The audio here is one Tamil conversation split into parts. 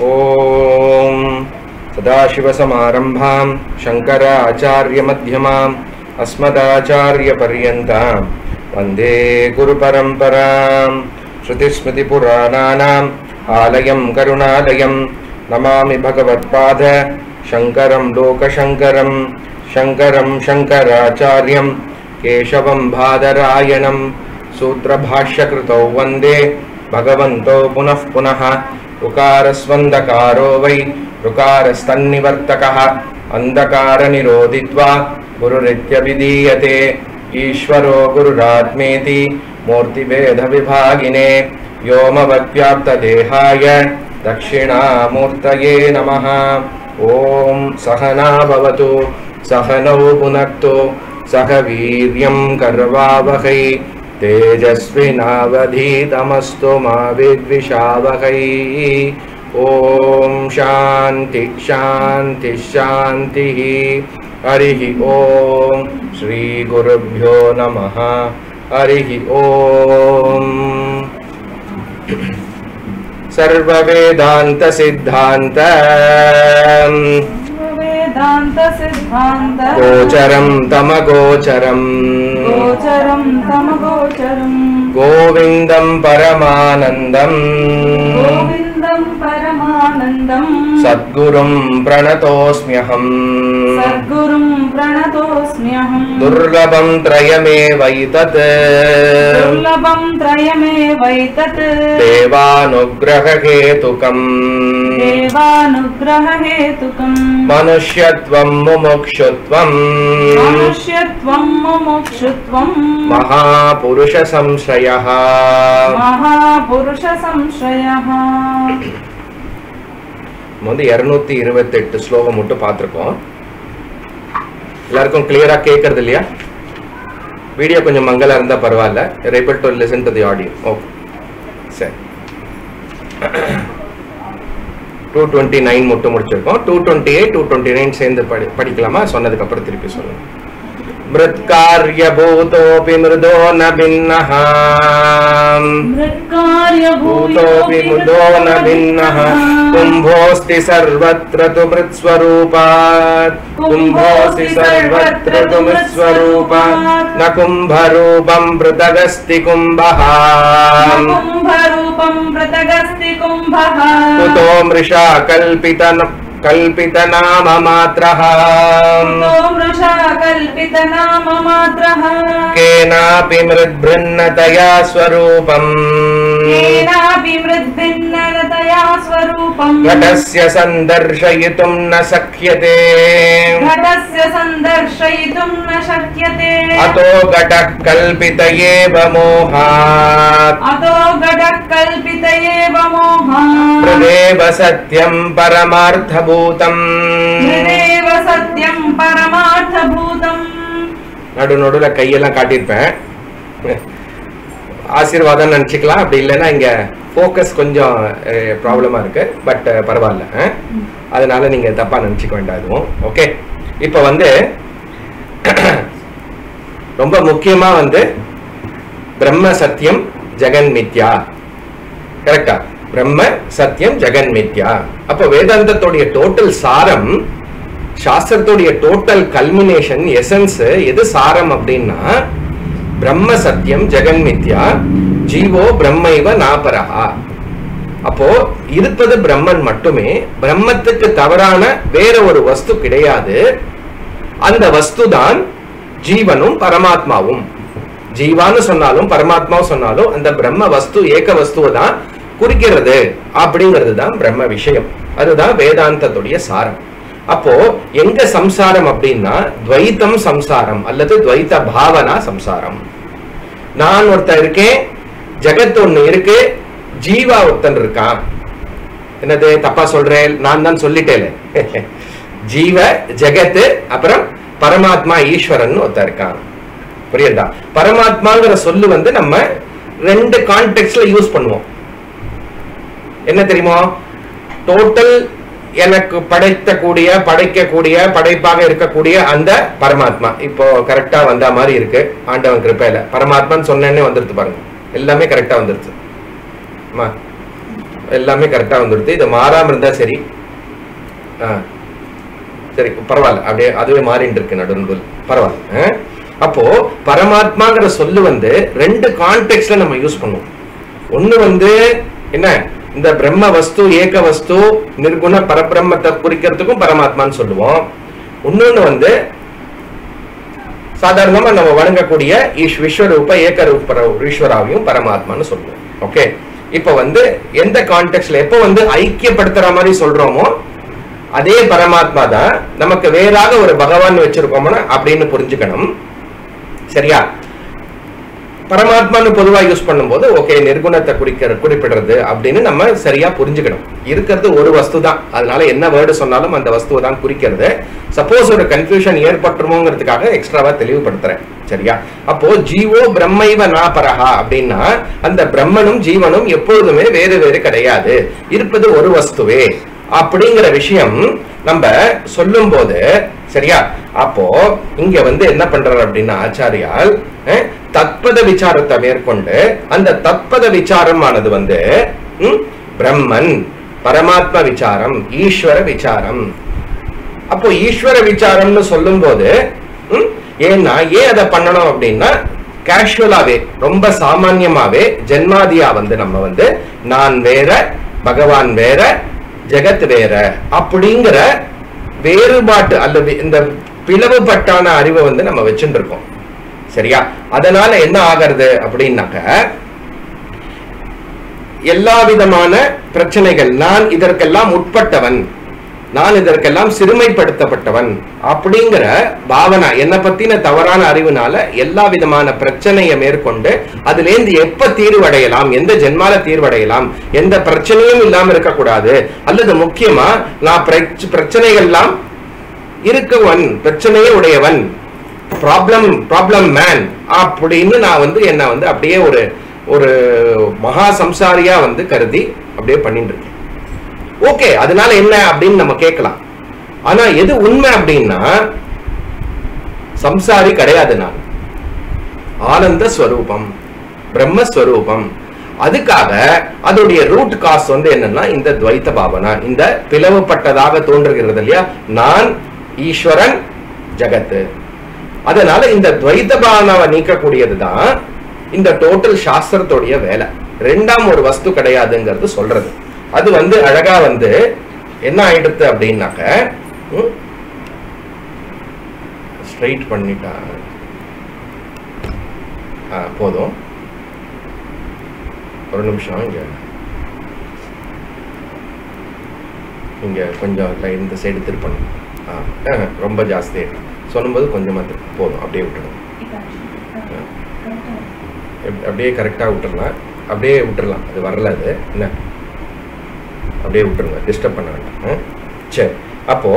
ॐ सदाशिवसमारम्भां शङ्कराचार्यमध्यमाम् अस्मदाचार्यपर्यन्तां वन्दे गुरुपरम्परां श्रुतिस्मृतिपुराणानाम् आलयं करुणालयं नमामि भगवत्पाद शङ्करं लोकशङ्करं शङ्करं शङ्कराचार्यं केशवं बादरायणं सूत्रभाष्यकृतौ वन्दे भगवन्तौ पुनः पुनः उकारस्वन्दकारो वै ऋकारस्तन्निवर्तकः अन्धकारनिरोधित्वा गुरुरित्यभिधीयते ईश्वरो गुरुरात्मेति मूर्तिभेदविभागिने व्योमवद्व्याप्तदेहाय दक्षिणामूर्तये नमः ॐ सहना भवतु सहनौ पुनक्तु सह वीर्यं कर्वावहै तेजस्विनावधीतमस्तु मा विद्विषावहै ॐ शान्ति शान्ति शान्तिः हरिः ॐ श्रीगुरुभ्यो नमः हरिः ॐ सर्ववेदान्तसिद्धान्त वेदान्त सिद्धान्त गोचरं तमगोचरम् गोचरं तमगोचरम् गोविन्दं परमानन्दम् गोविन्दं परमानन्दम् सद्गुरुं प्रणतोऽस्म्यहम् सद्गुरुं प्रणतोऽस्म्यहम् दुर्लभं त्रयमेवैतत् दुर्लभं त्रयमेवैतत् देवानुग्रहहेतुकम् देवानुग्ररहेतुकम् मनुष्यत्वं मुमुक्षुत्वम् मनुष्यत्वं मुमुक्षुत्वम् महापुरुषसंश्रयः மகாபுருஷசம்ஸ்ரயः நம்ம வந்து இரநூத்தி இருபத்தெட்டு ஸ்லோகம் மட்டும் பார்த்துருக்கோம் எல்லாருக்கும் கிளியரா கேட்கறது இல்லையா வீடியோ கொஞ்சம் மங்களா இருந்தா பரவாயில்ல able to listen to the audio okay சரி டூ டுவெண்ட்டி நைன் மட்டும் முடிச்சிருக்கோம் two twenty eight two twenty nine சேர்ந்து படி படிக்கலாமா சொன்னதுக்கு அப்புறம் திருப்பி சொல்லுங்க मृत्कार्यभूतोऽपि मृदो न भिन्नः भूतोऽपि मृदो न भिन्नः कुम्भोऽस्ति सर्वत्र तु मृत्स्वरूपात् कुम्भोऽस्ति सर्वत्र तु मृत्स्वरूपात् न कुम्भरूपं पृथगस्ति कुम्भः कुम्भरूपं पृथगस्ति कुम्भः कुतो मृषा कल्पितन कल्पितनाममात्रः कुतो मृषा कल्पितनाम मात्रः केनापि मृद्भृन्नतया स्वरूपम् केनापि मृद्भिन्नतया स्वरूपम् घटस्य सन्दर्शयितुं न शक्यते घटस्य सन्दर्शयितुं न शक्यते अतो घटः कल्पित एव मोहात् अतो घटः कल्पित एव मोहात् हृदेव सत्यं परमार्थभूतम् हृदेव सत्यं परमार्थभूतम् நடு நடுவுல கையெல்லாம் காட்டியிருப்பேன் ஆசீர்வாதம் நினச்சிக்கலாம் அப்படி இல்லைன்னா இங்க ஃபோக்கஸ் கொஞ்சம் ப்ராப்ளமா இருக்கு பட் பரவாயில்ல அஹ். அதனால நீங்க தப்பா நினச்சிக்க வேண்டாம் எதுவும் ஓகே இப்போ வந்து ரொம்ப முக்கியமா வந்து பிரம்ம சத்தியம் ஜெகன் மித்யா கரெக்டா பிரம்ம சத்தியம் ஜெகன் மித்யா அப்போ வேதாந்தத்துடைய டோட்டல் சாரம் சாஸ்திரத்துடைய டோட்டல் கல்மினேஷன் எசன்ஸ் எது சாரம் அப்படின்னா பிரம்ம சத்தியம் ஜெகன் மித்யா ஜீவோ பிரம்மைவ நாபரஹா அப்போ இருப்பது பிரம்மன் மட்டுமே பிரம்மத்துக்கு தவறான வேற ஒரு வஸ்து கிடையாது அந்த வஸ்து தான் ஜீவனும் பரமாத்மாவும் ஜீவான்னு சொன்னாலும் பரமாத்மாவும் சொன்னாலும் அந்த பிரம்ம வஸ்து ஏக வஸ்துவை தான் குறிக்கிறது அப்படிங்கிறது தான் பிரம்ம விஷயம் அதுதான் வேதாந்தத்துடைய சாரம் அப்போ எங்க சம்சாரம் அப்படின்னா துவைத்தம் சம்சாரம் அல்லது துவைத்த பாவனா சம்சாரம் நான் ஒருத்தன் இருக்கேன் ஜெகத் ஒண்ணு இருக்கு ஜீவா ஒருத்தன் இருக்கான் என்னது தப்பா சொல்றேன் நான் தான் சொல்லிட்டேன் ஜீவ ஜெகத்து அப்புறம் பரமாத்மா ஈஸ்வரன் ஒருத்தன் இருக்கான் புரியுதா பரமாத்மாங்கிற சொல்லு வந்து நம்ம ரெண்டு கான்டெக்ட்ல யூஸ் பண்ணுவோம் என்ன தெரியுமா டோட்டல் எனக்கு படைத்தக்கூடிய படைக்கக்கூடிய படைப்பாக இருக்கக்கூடிய அந்த பரமாத்மா இப்போ கரெக்டா வந்த மாதிரி இருக்கு ஆண்டவன் கிருப்பையில பரமாத்மான்னு சொன்னேன்னே வந்துருது பாருங்க எல்லாமே கரெக்டா வந்துருச்சு அம்மா எல்லாமே கரெக்டா வந்துடுது இது மாறாம இருந்தா சரி ஆ சரி பரவாயில்ல அப்படியே அதுவே மாறிட்டு இருக்கு நடுநடுவில் பரவாயில்ல ஆ? அப்போ பரமாத்மாங்கிற சொல்லு வந்து ரெண்டு கான்டெக்ட்ல நம்ம யூஸ் பண்ணுவோம் ஒண்ணு வந்து என்ன இந்த பிரம்ம வஸ்து ஏக வஸ்து நிர்குண பரபிரம்மத்தை குறிக்கிறதுக்கும் பரமாத்மான்னு சொல்லுவோம் இன்னொன்னு வந்து சாதாரணமா நம்ம வணங்கக்கூடிய ஈஷ் விஸ்வரூப ஏகரூப ஈஸ்வராவையும் பரமாத்மான்னு சொல்லுவோம் ஓகே இப்ப வந்து எந்த கான்டெக்ட்ல எப்ப வந்து ஐக்கியப்படுத்துற மாதிரி சொல்றோமோ அதே பரமாத்மா தான் நமக்கு வேறாக ஒரு பகவான் வச்சிருக்கோம்னா அப்படின்னு புரிஞ்சுக்கணும் சரியா பரமாத்மான்னு பொதுவா யூஸ் பண்ணும்போது ஓகே நிர்குணத்தை குறிக்கிற குறிப்பிடுறது அப்படின்னு நம்ம சரியா புரிஞ்சுக்கணும் இருக்கிறது ஒரு வஸ்து தான் அதனால என்ன வேர்டு சொன்னாலும் அந்த வஸ்துவை தான் குறிக்கிறது சப்போஸ் ஒரு கன்ஃபியூஷன் ஏற்பட்டுருமோங்கிறதுக்காக எக்ஸ்ட்ராவா தெளிவுபடுத்துறேன் சரியா அப்போ ஜீவோ பிரம்மைவ நாபரஹா அப்படின்னா அந்த பிரம்மனும் ஜீவனும் எப்பொழுதுமே வேறு வேறு கிடையாது இருப்பது ஒரு வஸ்துவே அப்படிங்கிற விஷயம் நம்ம சொல்லும் போது சரியா அப்போ இங்க வந்து என்ன பண்றாரு அப்படின்னா ஆச்சாரியால் அஹ், தத்பத விசாரத்தை மேற்கொண்டு அந்த தத்பத விசாரமானது வந்து ம், பிரம்மன் பரமாத்ம விசாரம் ஈஸ்வர விசாரம் அப்போ ஈஸ்வர விசாரம்னு சொல்லும்போது ம், ஏன்னா ஏன் அதை பண்ணணும் அப்படின்னா கேஷுவலாவே ரொம்ப சாமான்யமாவே ஜென்மாதியா வந்து நம்ம வந்து நான் வேற பகவான் வேற ஜெகத் வேற அப்படிங்கிற வேறுபாட்டு அல்லது இந்த பிளவுபட்டான அறிவை வந்து நம்ம வச்சுட்டு இருக்கோம் சரியா அதனால என்ன ஆகிறது அப்படின்னாக்க எல்லா விதமான பிரச்சனைகள் நான் இதற்கெல்லாம் உட்பட்டவன் நான் இதற்கெல்லாம் சிறுமைப்படுத்தப்பட்டவன் அப்படிங்கிற பாவனா என்னை பத்தின தவறான அறிவுனால எல்லா விதமான பிரச்சனையை மேற்கொண்டு அதுலேருந்து எப்ப தீர்வடையலாம் எந்த ஜென்மால தீர்வடையலாம் எந்த பிரச்சனையும் இல்லாம இருக்கக்கூடாது அல்லது முக்கியமா நான் பிரச்ச- பிரச்சனைகள்லாம் இருக்கவன் பிரச்சனையே உடையவன் ப்ராப்ளம் ப்ராப்ளம் மேன் அப்படின்னு நான் வந்து என்ன வந்து அப்படியே ஒரு ஒரு மகா சம்சாரியா வந்து கருதி அப்படியே பண்ணிட்டு இருக்கேன் ஓகே அதனால என்ன அப்படின்னு நம்ம கேட்கலாம் ஆனா எது உண்மை அப்படின்னா சம்சாரி கிடையாது நான் ஆனந்த ஸ்வரூபம் பிரம்மஸ்வரூபம் அதுக்காக அதோடைய ரூட் காஸ் வந்து என்னன்னா இந்த துவைத்த பாவனா இந்த பிளவுபட்டதாக தோன்றுகிறது இல்லையா நான் ஈஸ்வரன் ஜகத்து அதனால இந்த துவைத்த பாவனாவை நீக்கக்கூடியது தான் இந்த டோட்டல் சாஸ்திரத்துடைய வேலை ரெண்டாம் ஒரு வஸ்து கிடையாதுங்கிறது சொல்றது அது வந்து அழகா வந்து என்ன ஆயிடுத்து அப்படின்னாக்க ஸ்ட்ரைட் பண்ணிட்டா ஆ, போதும் ஒரு நிமிஷம் இங்க இங்க கொஞ்சம் லை- இந்த சைடு திருப்பணும் ஆ, ஆ, ரொம்ப ஜாஸ்தி சொல்லும்போது கொஞ்சமா திருப்ப போதும் அப்படியே விட்டுடும் எப்- அப்படியே கரெக்டாக விட்டுறலாம் அப்படியே விட்டுறலாம் அது வரல அது என்ன அப்படியே விட்டுருங்க டிஸ்டர்ப் பண்ண வேண்டாம் ஆ? சரி அப்போ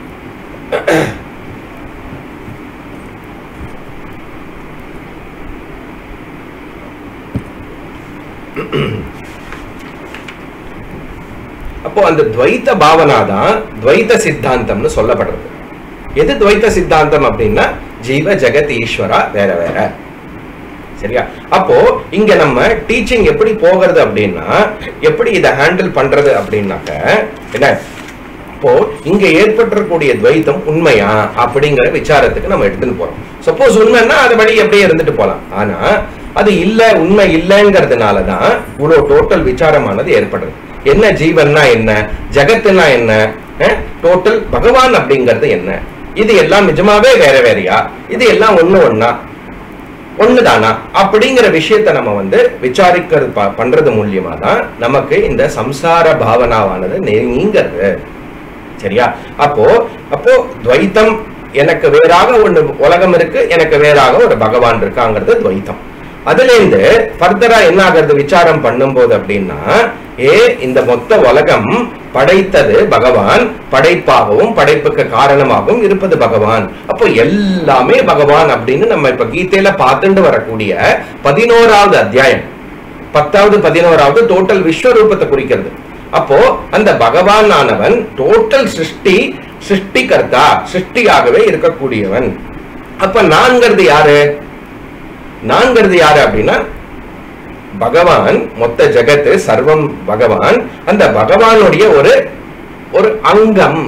அப்போ அந்த துவைத்த பாவனா தான் துவைத்த சித்தாந்தம்னு சொல்லப்படுறது எது துவைத்த சித்தாந்தம் அப்படின்னா ஜீவ ஜெகத் ஈஸ்வரா வேற வேற சரியா அப்போ இங்க நம்ம டீச்சிங் எப்படி போகிறது அப்படின்னா எப்படி இதை ஹேண்டில் பண்றது அப்படின்னாக்க என்ன இப்போ இங்க ஏற்பட்டிருக்கக்கூடிய துவைத்தம் உண்மையா அப்படிங்கிற விசாரத்துக்கு நம்ம எடுத்துன்னு போறோம் சப்போஸ் உண்மைன்னா அது வழி எப்படியே இருந்துட்டு போலாம் ஆனா அது இல்ல உண்மை இல்லைங்கிறதுனாலதான் இவ்வளவு டோட்டல் விசாரமானது ஏற்படுறது என்ன ஜீவன்னா என்ன ஜெகத்துனா என்ன டோட்டல் பகவான் அப்படிங்கிறது என்ன இது எல்லாம் நிஜமாவே வேற வேறயா இது எல்லாம் ஒண்ணு ஒண்ணா ஒண்ணுதானா அப்படிங்கிற விஷயத்தை நம்ம வந்து விசாரிக்கிறது ப- பண்றது மூலியமா தான் நமக்கு இந்த சம்சார பாவனாவானது நீ- நீங்கிறது சரியா அப்போ அப்போ துவைத்தம் எனக்கு வேறாக ஒண்ணு உலகம் இருக்கு எனக்கு வேறாக ஒரு பகவான் இருக்காங்கிறது துவைத்தம் அதுல இருந்து ஃபர்தரா என்ன ஆகிறது விசாரம் பண்ணும்போது அப்படின்னா ஏ இந்த மொத்த உலகம் படைத்தது பகவான் படைப்பாகவும் படைப்புக்கு காரணமாகவும் இருப்பது பகவான் அப்போ எல்லாமே பகவான் அப்படின்னு நம்ம இப்ப கீதையில பார்த்துட்டு வரக்கூடிய பதினோராவது அத்தியாயம் பத்தாவது பதினோராவது டோட்டல் விஸ்வரூபத்தை குறிக்கிறது அப்போ அந்த பகவான் ஆனவன் டோட்டல் சிருஷ்டி சிருஷ்டிகர்த்தா சிருஷ்டியாகவே இருக்கக்கூடியவன் அப்ப நான்கிறது யாரு நான்கிறது யாரு அப்படின்னா பகவான் மொத்த ஜகத்து சர்வம் பகவான் அந்த பகவானுடைய ஒரு ஒரு அங்கம்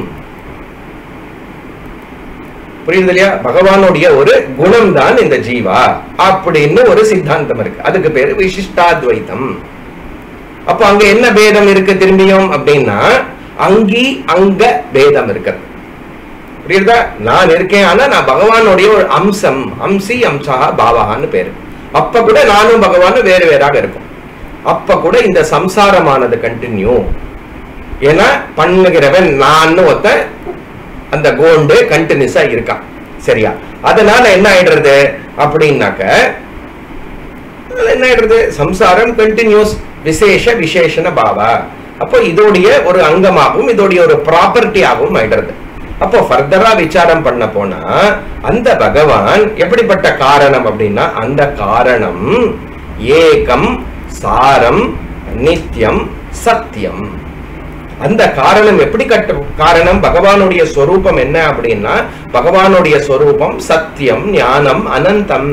புரியுது இல்லையா பகவானுடைய ஒரு குணம் தான் இந்த ஜீவா அப்படின்னு ஒரு சித்தாந்தம் இருக்கு அதுக்கு பேரு விசிஷ்டாத்வைத்தம் அப்ப அங்க என்ன பேதம் இருக்கு திரும்பியும் அப்படின்னா அங்கி அங்க பேதம் இருக்கிறது புரியுதா நான் இருக்கேன் ஆனா நான் பகவானுடைய ஒரு அம்சம் அம்சி அம்சா பாவகான்னு பேரு அப்ப கூட நானும் பகவானும் வேறு வேறாக இருக்கும் அப்ப கூட இந்த சம்சாரமானது கண்டினியூ ஏன்னா பண்ணுகிறவன் நான் ஒருத்த அந்த கோண்டு கண்டினியூஸா இருக்கான் சரியா அதனால என்ன ஆயிடுறது அப்படின்னாக்க அதனால என்ன ஆயிடுறது சம்சாரம் கண்டினியூஸ் விசேஷ விசேஷண பாவா அப்போ இதோடைய ஒரு அங்கமாகவும் இதோடைய ஒரு ப்ராப்பர்ட்டியாகவும் ஆயிடுறது அப்போ ஃபர்தரா விசாரம் பண்ண போனா அந்த பகவான் எப்படிப்பட்ட காரணம் அப்படின்னா அந்த காரணம் ஏகம் சாரம் நித்தியம் சத்தியம் அந்த காரணம் எப்படி கட்ட காரணம் பகவானுடைய சொரூபம் என்ன அப்படின்னா பகவானுடைய சொரூபம் சத்தியம் ஞானம் அனந்தம்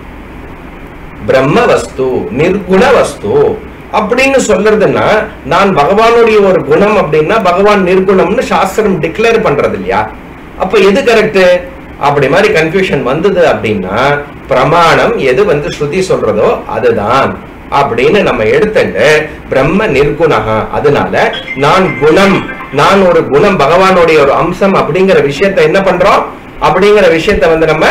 பிரம்ம வஸ்து நிர்குண வஸ்து அப்படின்னு சொல்றதுன்னா நான் பகவானுடைய ஒரு குணம் அப்படின்னா பகவான் நிர்குணம்னு சாஸ்திரம் டிக்ளேர் பண்றது இல்லையா அப்ப எது கரெக்ட் அப்படி மாதிரி கன்ஃபியூஷன் வந்தது அப்படின்னா பிரமாணம் எது வந்து ஸ்ருதி சொல்றதோ அதுதான் அப்படின்னு நம்ம எடுத்துட்டு பிரம்ம நிர்குணகா அதனால நான் குணம் நான் ஒரு குணம் பகவானுடைய ஒரு அம்சம் அப்படிங்கிற விஷயத்தை என்ன பண்றோம் அப்படிங்கிற விஷயத்தை வந்து நம்ம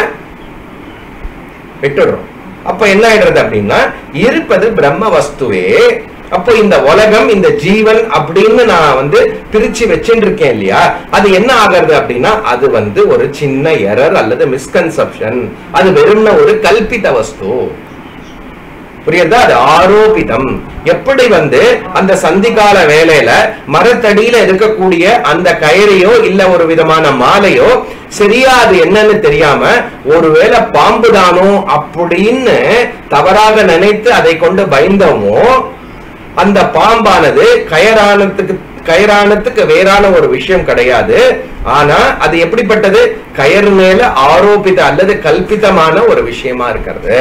விட்டுடுறோம் அப்ப என்ன ஆயிடுறது அப்படின்னா இருப்பது பிரம்ம வஸ்துவே அப்போ இந்த உலகம் இந்த ஜீவன் அப்படின்னு நான் வந்து பிரிச்சு வச்சுட்டு இருக்கேன் இல்லையா அது என்ன ஆகிறது அப்படின்னா அது வந்து ஒரு சின்ன எரர் அல்லது மிஸ்கன்செப்ஷன் அது வெறும்ன ஒரு கல்பித வஸ்து புரியுதா அது ஆரோபிதம் எப்படி வந்து அந்த சந்திகால வேலையில மரத்தடியில இருக்கக்கூடிய அந்த கயிறையோ இல்ல ஒரு விதமான மாலையோ சரியா அது என்னன்னு தெரியாம ஒருவேளை பாம்பு தானோ அப்படின்னு தவறாக நினைத்து அதை கொண்டு பயந்தோமோ அந்த பாம்பானது கயரானத்துக்கு கயரானத்துக்கு வேறான ஒரு விஷயம் கிடையாது ஆனா அது எப்படிப்பட்டது கயர் மேல ஆரோபித அல்லது கல்பிதமான ஒரு விஷயமா இருக்கிறது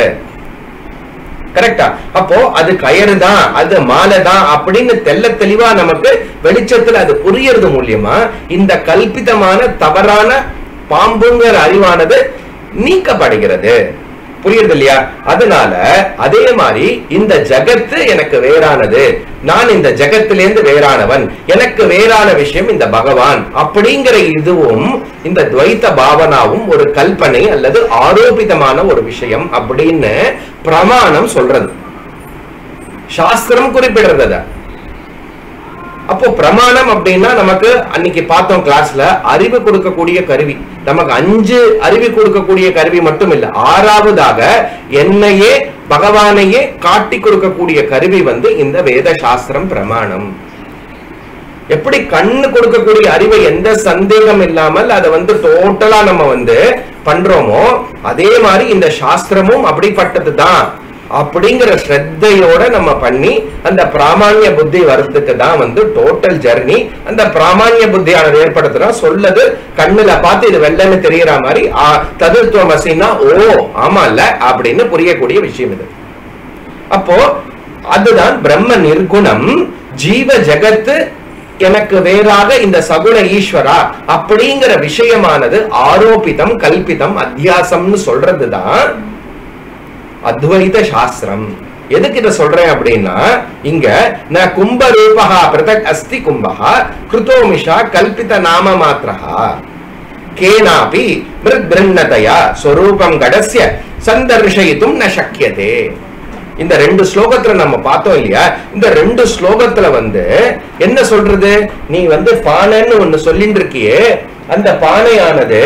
கரெக்டா அப்போ அது கயிறு தான் அது மாலை தான் அப்படின்னு தெல்ல தெளிவா நமக்கு வெளிச்சத்துல அது புரியறது மூலியமா இந்த கல்பிதமான தவறான பாம்புங்கிற அறிவானது நீக்கப்படுகிறது புரியுது இல்லையா அதனால அதே மாதிரி இந்த ஜகத்து எனக்கு வேறானது நான் இந்த ஜகத்திலேருந்து வேறானவன் எனக்கு வேறான விஷயம் இந்த பகவான் அப்படிங்கிற இதுவும் இந்த துவைத்த பாவனாவும் ஒரு கல்பனை அல்லது ஆரோபிதமான ஒரு விஷயம் அப்படின்னு பிரமாணம் சொல்றது சாஸ்திரம் குறிப்பிடுறது அதை. அப்போ பிரமாணம் அப்படின்னா நமக்கு அன்னைக்கு பார்த்தோம் கிளாஸ்ல அறிவு கொடுக்கக்கூடிய கருவி நமக்கு அஞ்சு அறிவு கொடுக்கக்கூடிய கருவி மட்டும் இல்ல ஆறாவதாக என்னையே பகவானையே காட்டி கொடுக்கக்கூடிய கருவி வந்து இந்த வேத சாஸ்திரம் பிரமாணம் எப்படி கண்ணு கொடுக்கக்கூடிய அறிவை எந்த சந்தேகம் இல்லாமல் அதை வந்து டோட்டலா நம்ம வந்து பண்றோமோ அதே மாதிரி இந்த சாஸ்திரமும் அப்படிப்பட்டது தான் அப்படிங்கிற ஸ்ரத்தையோட நம்ம பண்ணி அந்த பிராமான்ய புத்தி வர்றதுக்கு தான் வந்து டோட்டல் ஜர்னி அந்த பிராமான்ய புத்தியானது ஏற்படுத்துறா சொல்லது கண்ணுல பார்த்து இது வெள்ளன்னு தெரியற மாதிரி ஆ, ததுத்துவமசின்னா ஓ ஆமா இல்ல அப்படின்னு புரியக்கூடிய விஷயம் இது அப்போ அதுதான் பிரம்ம நிர்குணம் ஜீவ ஜகத்து எனக்கு வேறாக இந்த சகுண ஈஸ்வரா அப்படிங்கிற விஷயமானது ஆரோபிதம் கல்பிதம் அத்தியாசம்னு சொல்றதுதான் அத்வைத சாஸ்திரம் எதுக்கு இதை சொல்றேன் அப்படின்னா இங்க ந கும்ப ரூபகா பிரதக் அஸ்தி கும்பகா கிருதோமிஷா கல்பித நாம மாத்திரஹா கேனாபி மிருத் பிரண்ணதயா ஸ்வரூபம் கடஸ்ய சந்தர்ஷயித்தும் ந சக்கியதே இந்த ரெண்டு ஸ்லோகத்துல நம்ம பார்த்தோம் இல்லையா இந்த ரெண்டு ஸ்லோகத்துல வந்து என்ன சொல்றது நீ வந்து பானைன்னு ஒண்ணு சொல்லிட்டு இருக்கியே அந்த பானையானது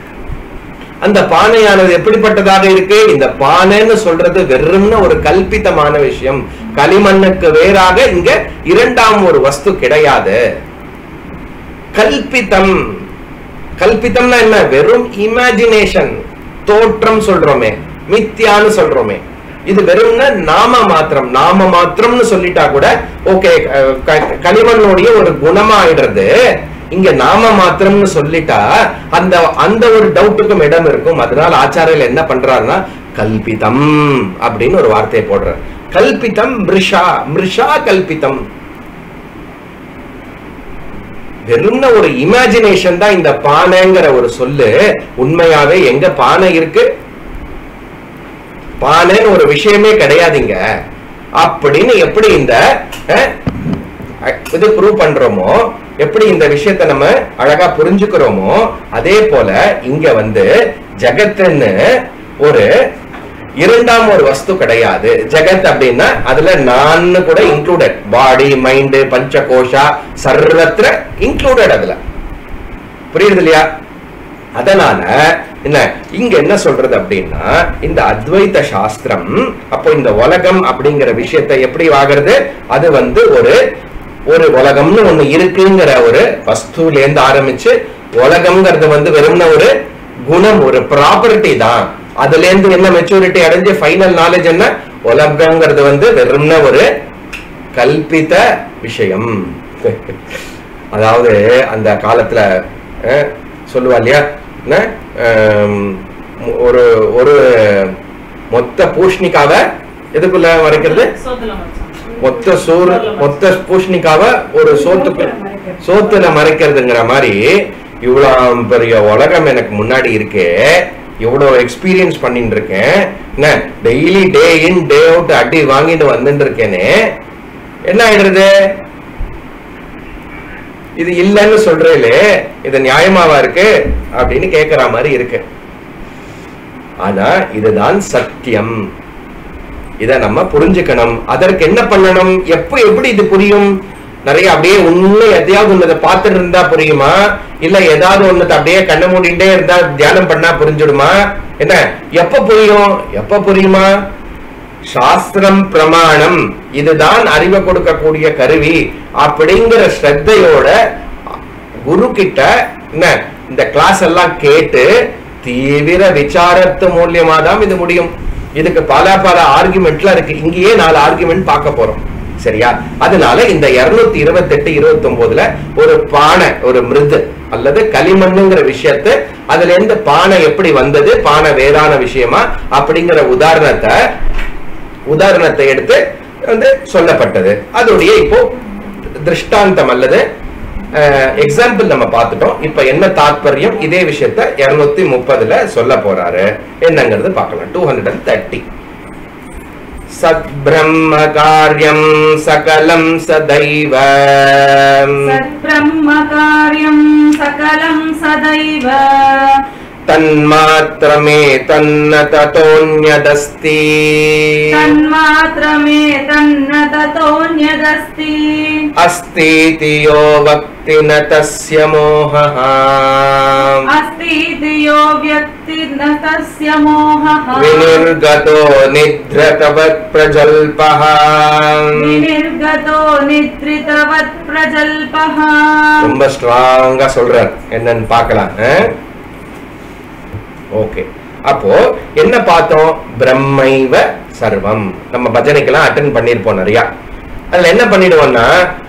அந்த பானையானது எப்படிப்பட்டதாக இருக்கு இந்த பானைன்னு சொல்றது வெறும்ன ஒரு கல்பிதமான விஷயம் களிமண்ணுக்கு வேறாக இங்க இரண்டாம் ஒரு வஸ்து கிடையாது கல்பிதம் கல்பிதம்னா என்ன வெறும் இமேஜினேஷன் தோற்றம் சொல்றோமே மித்தியான்னு சொல்றோமே இது வெறும்னா நாம மாத்திரம் நாம மாத்திரம்னு சொல்லிட்டா கூட ஓகே களிமண்ணுடைய ஒரு குணமா ஆயிடுறது இங்க நாம மாத்திரம்னு சொல்லிட்டா அந்த அந்த ஒரு டவுட்டுக்கும் இடம் இருக்கும் அதனால ஆச்சாரியர் என்ன பண்றாருன்னா கல்பிதம் அப்படின்னு ஒரு வார்த்தையை போடுற கல்பிதம் மிருஷா மிருஷா கல்பிதம் வெறும்ன ஒரு இமேஜினேஷன் தான் இந்த பானைங்கிற ஒரு சொல்லு உண்மையாவே எங்க பானை இருக்கு பானைன்னு ஒரு விஷயமே கிடையாதுங்க அப்படின்னு எப்படி இந்த அஹ், அஹ், இது ப்ரூவ் பண்றோமோ எப்படி இந்த விஷயத்தை நம்ம அழகா புரிஞ்சுக்கிறோமோ அதே போல இங்க வந்து ஜெகத்துன்னு ஒரு இரண்டாம் ஒரு வஸ்து கிடையாது ஜெகத் அப்படின்னா அதுல நான் கூட இன்க்ளூடட் பாடி மைண்ட் பஞ்சகோஷா சர்வத்திர இன்க்ளூடட் அதுல புரியுது இல்லையா அதனால என்ன இங்க என்ன சொல்றது அப்படின்னா இந்த அத்வைத சாஸ்திரம் அப்போ இந்த உலகம் அப்படிங்கிற விஷயத்தை எப்படி ஆகிறது அது வந்து ஒரு ஒரு உலகம்னு ஒண்ணு இருக்குங்கிற ஒரு வஸ்துல இருந்து ஆரம்பிச்சு உலகம்ங்கிறது வந்து வெறும்ன ஒரு குணம் ஒரு ப்ராப்பர்ட்டி தான் அதுல இருந்து என்ன மெச்சூரிட்டி அடைஞ்சு ஃபைனல் நாலேஜ் என்ன உலகங்கிறது வந்து வெறும்ன ஒரு கல்பித விஷயம் அதாவது அந்த காலத்துல அஹ், சொல்லுவா இல்லையா என்ன ஆம், ஒரு ஒரு மொத்த பூஷ்ணிக்காவை எதுக்குள்ள மறைக்கிறது சோத்துல மச்சான். மொத்த சோறு மொத்த பூஷ்ணிக்காவ ஒரு சோத்துக்கு சோத்துல மறைக்கிறதுங்கிற மாதிரி இவ்வளவு பெரிய உலகம் எனக்கு முன்னாடி இருக்கே இவ்வளவு எக்ஸ்பீரியன்ஸ் பண்ணிட்டு இருக்கேன் என்ன டெய்லி டே இன் டே அவுட் அடி வாங்கிட்டு வந்துட்டு இருக்கேனே என்ன ஆயிடுறது இது இல்லைன்னு சொல்றேலே இது நியாயமாவா இருக்கு அப்படின்னு கேக்குற மாதிரி இருக்கு ஆனா இதுதான் சத்தியம் இத நம்ம புரிஞ்சுக்கணும் அதற்கு என்ன பண்ணணும் எப்ப எப்படி இது புரியும் நிறைய அப்படியே உண்மை எதையாவது ஒண்ணு பார்த்துட்டு இருந்தா புரியுமா இல்ல ஏதாவது ஒண்ணு அப்படியே கண்ண மூடிட்டே இருந்தா தியானம் பண்ணா புரிஞ்சுடுமா என்ன எப்ப புரியும் எப்ப புரியுமா சாஸ்திரம் பிரமாணம் இதுதான் அறிவை கொடுக்கக்கூடிய கருவி அப்படிங்கிற ஸ்ரத்தையோட குரு கிட்ட என்ன இந்த கிளாஸ் எல்லாம் கேட்டு தீவிர விசாரத்து மூலியமா தான் இது முடியும் இதுக்கு பல பல ஆர்குமெண்ட்லாம் இருக்கு இங்கேயே நாலு ஆர்குமெண்ட் பார்க்க போறோம் சரியா அதனால இந்த இருநூத்தி இருபத்தி எட்டு இருபத்தி ஒன்பதுல ஒரு பானை ஒரு மிருது அல்லது களிமண்ணுங்கிற விஷயத்தை அதுல இருந்து பானை எப்படி வந்தது பானை வேறான விஷயமா அப்படிங்கிற உதாரணத்தை உதாரணத்தை எடுத்து வந்து சொல்லப்பட்டது அதோடைய இப்போ திருஷ்டாந்தம் அல்லது எக்ஸாம்பிள் நம்ம பார்த்துட்டோம் இப்ப என்ன தாத்பரியம் இதே விஷயத்த இருநூத்தி முப்பதுல சொல்ல போறாரு என்னங்கிறது பார்க்கலாம் டூ ஹண்ட்ரட் அண்ட் தேர்ட்டி சத் பிரம்ம காரியம் சகலம் சதைவ सद्ब्रह्मकार्यं सकलं सदैव தன்மாத்திரமே தன்ன ததோன்யதஸ்தி तन्मात्रमे तन्न ततोऽन्यदस्ति अस्तीति यो वक्ति न तस्य मोहः अस्तीति यो व्यक्ति न तस्य मोहः विनिर्गतो निद्रतवत् प्रजल्पः विनिर्गतो निद्रितवत् प्रजल्पः ரொம்ப ஸ்ட்ராங்கா சொல்றார் என்னன்னு பார்க்கலாம் ஓகே அப்போ என்ன பார்த்தோம் பிரம்மைவ சர்வம் நம்ம பஜனைக்கெல்லாம் அட்டன் பண்ணிருப்போம் நிறையா அதுல என்ன பண்ணிடுவோம்னா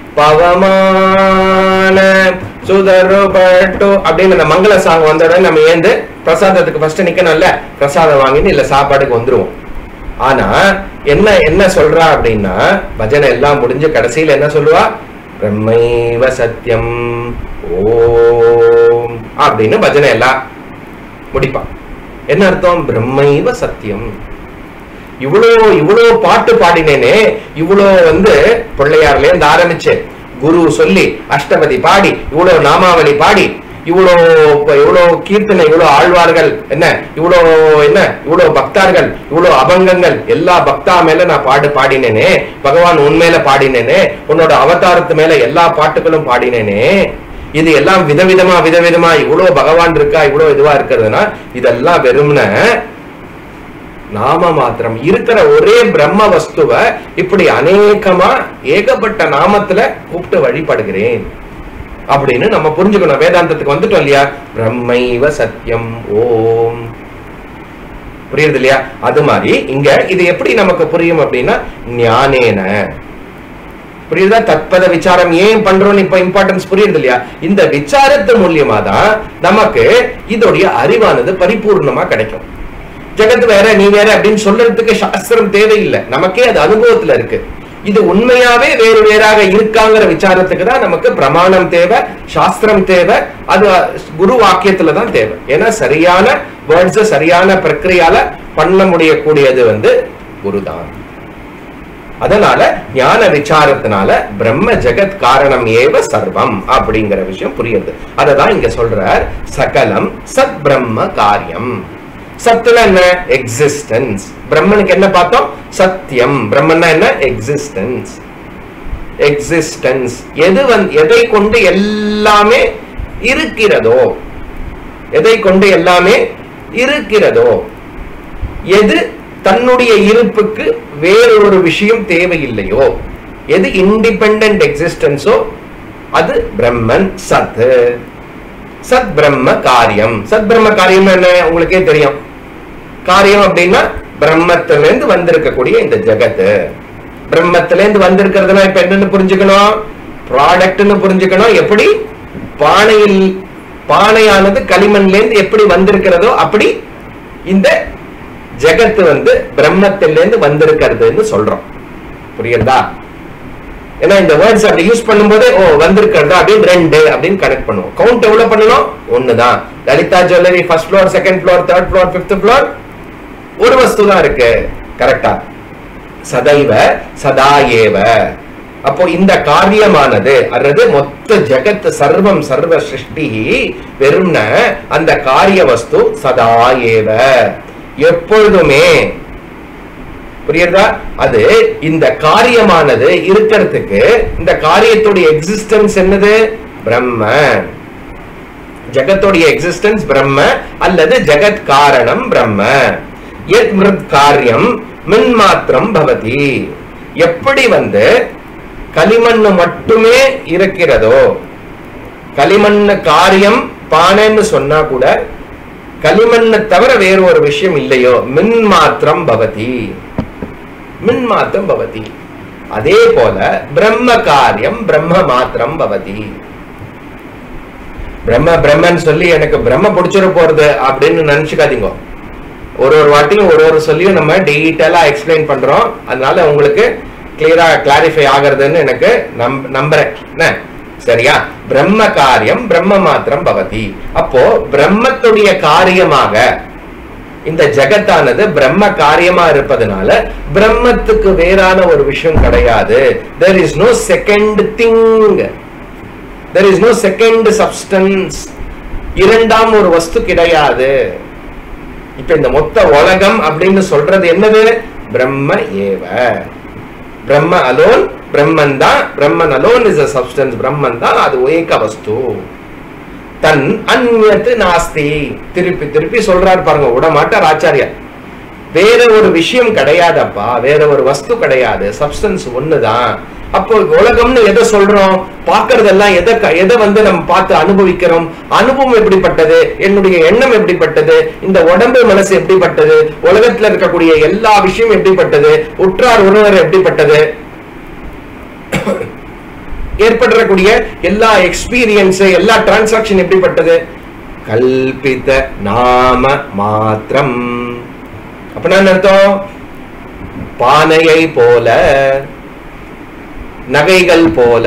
பவமான சுதருபட்டு அப்படின்னு அந்த மங்கள சாங் வந்த உடனே நம்ம ஏந்து பிரசாதத்துக்கு ஃபர்ஸ்ட் நிக்கணும்ல பிரசாதம் வாங்கிட்டு இல்ல சாப்பாடுக்கு வந்துருவோம் ஆனா என்ன என்ன சொல்றா அப்படின்னா பஜனை எல்லாம் முடிஞ்சு கடைசியில என்ன சொல்லுவா பிரம்மைவ சத்தியம் ஓம் அப்படின்னு பஜனை எல்லாம் முடிப்பான் என்ன அர்த்தம் பிரம்மைவ சத்தியம் இவ்வளோ இவ்வளோ பாட்டு பாடினேனே இவ்வளோ வந்து பிள்ளையார்ல இருந்து ஆரம்பிச்சு குரு சொல்லி அஷ்டபதி பாடி இவ்வளோ நாமாவளி பாடி இவ்வளோ இவ்வளோ கீர்த்தனை இவ்வளோ ஆழ்வார்கள் என்ன இவ்வளோ என்ன இவ்வளோ பக்தார்கள் இவ்வளோ அபங்கங்கள் எல்லா பக்தா மேல நான் பாடு பாடினேனே பகவான் உன் மேல பாடினேனே உன்னோட அவதாரத்து மேல எல்லா பாட்டுகளும் பாடினேனே இது எல்லாம் விதவிதமா விதவிதமா இவ்வளோ பகவான் இருக்கா இவ்வளோ இதுவா இருக்கிறதுனா இதெல்லாம் வெறும்ன நாம மாத்திரம் இருக்கிற ஒரே பிரம்ம வஸ்துவ இப்படி அநேகமா ஏகப்பட்ட நாமத்துல கூப்பிட்டு வழிபடுகிறேன் அப்படின்னு நம்ம புரிஞ்சுக்கணும் வேதாந்தத்துக்கு வந்துட்டோம் இல்லையா பிரம்மைவ சத்தியம் ஓம் புரியுது இல்லையா அது மாதிரி இங்க இது எப்படி நமக்கு புரியும் அப்படின்னா ஞானேன புரியுதா தத்பத விசாரம் ஏன் பண்றோம்னு இப்ப இம்பார்ட்டன்ஸ் புரியுது இல்லையா இந்த விசாரத்து மூலியமா தான் நமக்கு இதோடைய அறிவானது பரிபூர்ணமா கிடைக்கும் ஜெகத் வேற நீ வேற அப்படின்னு சொல்றதுக்கு சாஸ்திரம் தேவையில்லை நமக்கே அது அனுபவத்துல இருக்கு இது உண்மையாவே வேறு வேறாக இருக்காங்கிற விசாரத்துக்கு தான் நமக்கு பிரமாணம் தேவை சாஸ்திரம் தேவை அது குரு வாக்கியத்துல தான் தேவை ஏன்னா சரியான வேர்ட்ஸ் சரியான பிரக்கிரியால பண்ண முடியக்கூடியது வந்து குருதான் அதனால ஞான விசாரத்தினால பிரம்ம ஜெகத் காரணம் ஏவ சர்வம் அப்படிங்கிற விஷயம் புரியுது அததான் இங்க சொல்றார் சகலம் சத் பிரம்ம காரியம் சத்துல என்ன எக்ஸிஸ்டன்ஸ் பிரம்மனுக்கு என்ன பார்த்தோம் சத்தியம் பிரம்மன்னா என்ன எக்ஸிஸ்டன்ஸ் எக்ஸிஸ்டன்ஸ் எது வந்து எதை கொண்டு எல்லாமே இருக்கிறதோ எதை கொண்டு எல்லாமே இருக்கிறதோ எது தன்னுடைய இருப்புக்கு வேறு ஒரு விஷயம் தேவையில்லையோ எது இண்டிபெண்ட் எக்ஸிஸ்டன்ஸோ அது பிரம்மன் சத் சத் பிரம்ம காரியம் சத் பிரம்ம காரியம் என்ன உங்களுக்கே தெரியும் காரியம் அப்படின்னா பிரம்மத்திலிருந்து வந்திருக்கக்கூடிய இந்த ஜெகத்து பிரம்மத்திலிருந்து வந்திருக்கிறதுனா இப்ப என்னன்னு புரிஞ்சுக்கணும் ப்ராடக்ட்னு புரிஞ்சுக்கணும் எப்படி பானையில் பானையானது களிமண்ல இருந்து எப்படி வந்திருக்கிறதோ அப்படி இந்த ஜெகத்து வந்து பிரம்மத்திலிருந்து வந்திருக்கிறதுன்னு சொல்றோம் புரியுதா ஏன்னா இந்த வேர்ட்ஸ் அப்படி யூஸ் பண்ணும்போது ஓ வந்திருக்கிறதா அப்படின்னு ரெண்டு அப்படின்னு கனெக்ட் பண்ணுவோம் கவுண்ட் எவ்வளவு பண்ணணும் ஒண்ணுதான் Lalitha jewellery first floor second floor third floor fifth floor ஒரு வஸ்து தான் இருக்கு கரெக்டா சதைவ சதா ஏவ அப்போ இந்த காரியமானது அல்லது மொத்த ஜெகத் சர்வம் சர்வ சிருஷ்டி வெறும்ன அந்த காரிய வஸ்து சதா ஏவ எப்பொழுதுமே புரியுதா அது இந்த காரியமானது இருக்கிறதுக்கு இந்த காரியத்துடைய எக்ஸிஸ்டன்ஸ் என்னது பிரம்ம ஜெகத்துடைய எக்ஸிஸ்டன்ஸ் பிரம்ம அல்லது ஜெகத் காரணம் பிரம்ம எத் மிருத் காரியம் மின் மாத்திரம் பவதி எப்படி வந்து களிமண்ணு மட்டுமே இருக்கிறதோ களிமண்ணு காரியம் பானைன்னு சொன்னா கூட களிமண்ணை தவிர வேறு ஒரு விஷயம் இல்லையோ மின் மாத்திரம் பவதி மின் மாத்திரம் பவதி அதே போல பிரம்ம காரியம் பிரம்ம மாத்திரம் பவதி பிரம்ம பிரம்மன் சொல்லி எனக்கு பிரம்ம பிடிச்சிட போறது அப்படின்னு நினைச்சுக்காதீங்க ஒரு ஒரு வாட்டியும் ஒரு ஒரு சொல்லியும் நம்ம டீட்டெயிலா எக்ஸ்பிளைன் பண்றோம் அதனால உங்களுக்கு கிளியரா கிளாரிஃபை ஆகிறதுன்னு எனக்கு நம் நம்புறேன் என்ன சரியா பிரம்ம காரியம் பிரம்ம மாத்திரம் பவதி அப்போ பிரம்மத்துடைய காரியமாக இந்த ஜெகத்தானது பிரம்ம காரியமா இருப்பதனால பிரம்மத்துக்கு வேறான ஒரு விஷயம் கிடையாது there is no second thing there is no second substance இரண்டாம் ஒரு வஸ்து கிடையாது இப்ப இந்த மொத்த உலகம் அப்படின்னு சொல்றது என்னது பிரம்ம ஏவ பிரம்ம அலோன் பிரம்மன் தான் Brahman alone is a substance Brahman தான் அது ஏக வஸ்து தன் அந்நியத்து நாஸ்தி திருப்பி திருப்பி சொல்றாரு பாருங்க விடமாட்டார் ஆச்சாரியா வேற ஒரு விஷயம் கிடையாதப்பா வேற ஒரு வஸ்து கிடையாது சப்ஸ்டன்ஸ் ஒண்ணுதான் அப்போ உலகம்னு எதை சொல்றோம் பார்க்கறதெல்லாம் எதை க- எதை வந்து நம்ம பார்த்து அனுபவிக்கிறோம் அனுபவம் எப்படிப்பட்டது என்னுடைய எண்ணம் எப்படிப்பட்டது இந்த உடம்பு மனசு எப்படிப்பட்டது உலகத்துல இருக்கக்கூடிய எல்லா விஷயம் எப்படிப்பட்டது உற்றார் உறவினர் எப்படிப்பட்டது ஏற்படக்கூடிய எல்லா எக்ஸ்பீரியன்ஸ் எல்லா டிரான்சாக்ஷன் எப்படிப்பட்டது கல்பித நாம மாத்திரம் அப்படின்னா என்ன அர்த்தம் பானையை போல நகைகள் போல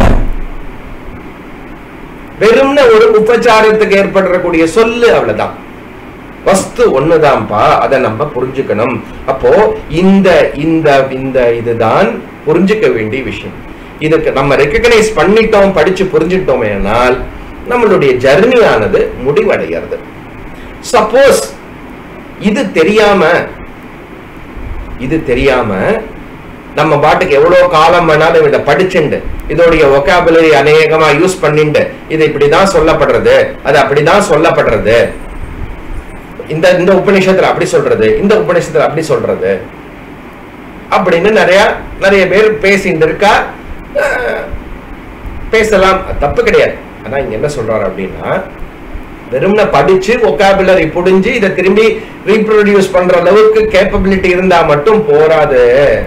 வெறும்ன ஒரு உபச்சாரத்துக்கு ஏற்படக்கூடிய சொல்லு அவ்வளவுதான் வஸ்து ஒண்ணுதான்ப்பா அதை நம்ம புரிஞ்சுக்கணும் அப்போ இந்த இந்த இந்த இதுதான் புரிஞ்சுக்க வேண்டிய விஷயம் இதுக்கு நம்ம ரெக்கக்னைஸ் பண்ணிட்டோம் படிச்சு புரிஞ்சுட்டோமேனால் நம்மளுடைய ஜர்னி ஆனது முடிவடைகிறது சப்போஸ் இது தெரியாம இது தெரியாம நம்ம பாட்டுக்கு எவ்வளவு காலம் வேணாலும் இதை படிச்சுண்டு இதோடைய ஒகாபுலரி அநேகமா யூஸ் பண்ணிண்டு இது இப்படிதான் சொல்லப்படுறது அது அப்படிதான் சொல்லப்படுறது இந்த இந்த உபநிஷத்துல அப்படி சொல்றது இந்த உபநிஷத்துல அப்படி சொல்றது அப்படின்னு நிறைய நிறைய பேர் பேசிட்டு இருக்கா அஹ், பேசலாம் அது தப்பு கிடையாது ஆனா இங்க என்ன சொல்றாரு அப்படின்னா வெறும்ன படிச்சு ஒகாபுலரி புடிஞ்சு இதை திரும்பி ரீப்ரொடியூஸ் பண்ற அளவுக்கு கேப்பபிலிட்டி இருந்தா மட்டும் போராது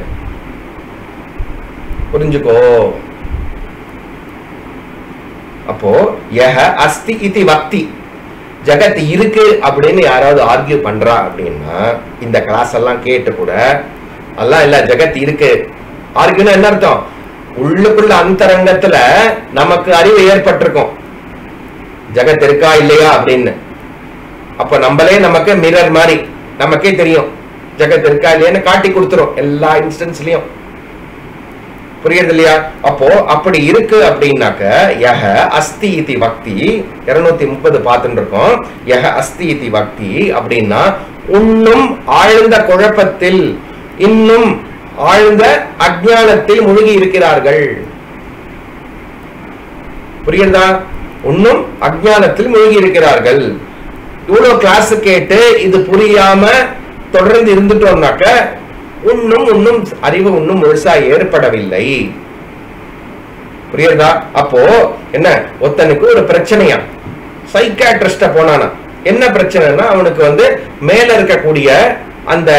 புரிஞ்சுக்கோ அப்போ யஹ அஸ்தி இதி வக்தி ஜெகத் இருக்கு அப்படின்னு யாராவது ஆர்கியூ பண்றா அப்படின்னா இந்த கிளாஸ் எல்லாம் கேட்டு கூட அதெல்லாம் இல்ல ஜெகத் இருக்கு ஆர்கியூனா என்ன அர்த்தம் உள்ளுக்குள்ள அந்தரங்கத்துல நமக்கு அறிவு ஏற்பட்டிருக்கும் ஜெகத் இருக்கா இல்லையா அப்படின்னு அப்ப நம்மளே நமக்கு மிரர் மாதிரி நமக்கே தெரியும் ஜெகத் இருக்கா இல்லையான்னு காட்டி கொடுத்துரும் எல்லா இன்ஸ்டன்ஸ்லயும் புரியுது இல்லையா அப்போ அப்படி இருக்கு அப்படின்னாக்க யஹ அஸ்தி இதி பக்தி இருநூத்தி முப்பது பார்த்துட்டு இருக்கோம் யஹ அஸ்தி இதி பக்தி அப்படின்னா இன்னும் ஆழ்ந்த குழப்பத்தில் இன்னும் ஆழ்ந்த அஜ்ஞானத்தில் முழுகி இருக்கிறார்கள் புரியுதா இன்னும் அஜ்ஞானத்தில் மூழ்கி இருக்கிறார்கள் இவ்வளவு கிளாஸ் கேட்டு இது புரியாம தொடர்ந்து இருந்துட்டோம்னாக்க இன்னும் இன்னும் அறிவு இன்னும் முழுசா ஏற்படவில்லை புரியுதா அப்போ என்ன ஒருத்தனுக்கு ஒரு பிரச்சனையா சைக்காட்ரிஸ்ட போனானா என்ன பிரச்சனைனா அவனுக்கு வந்து மேல இருக்கக்கூடிய அந்த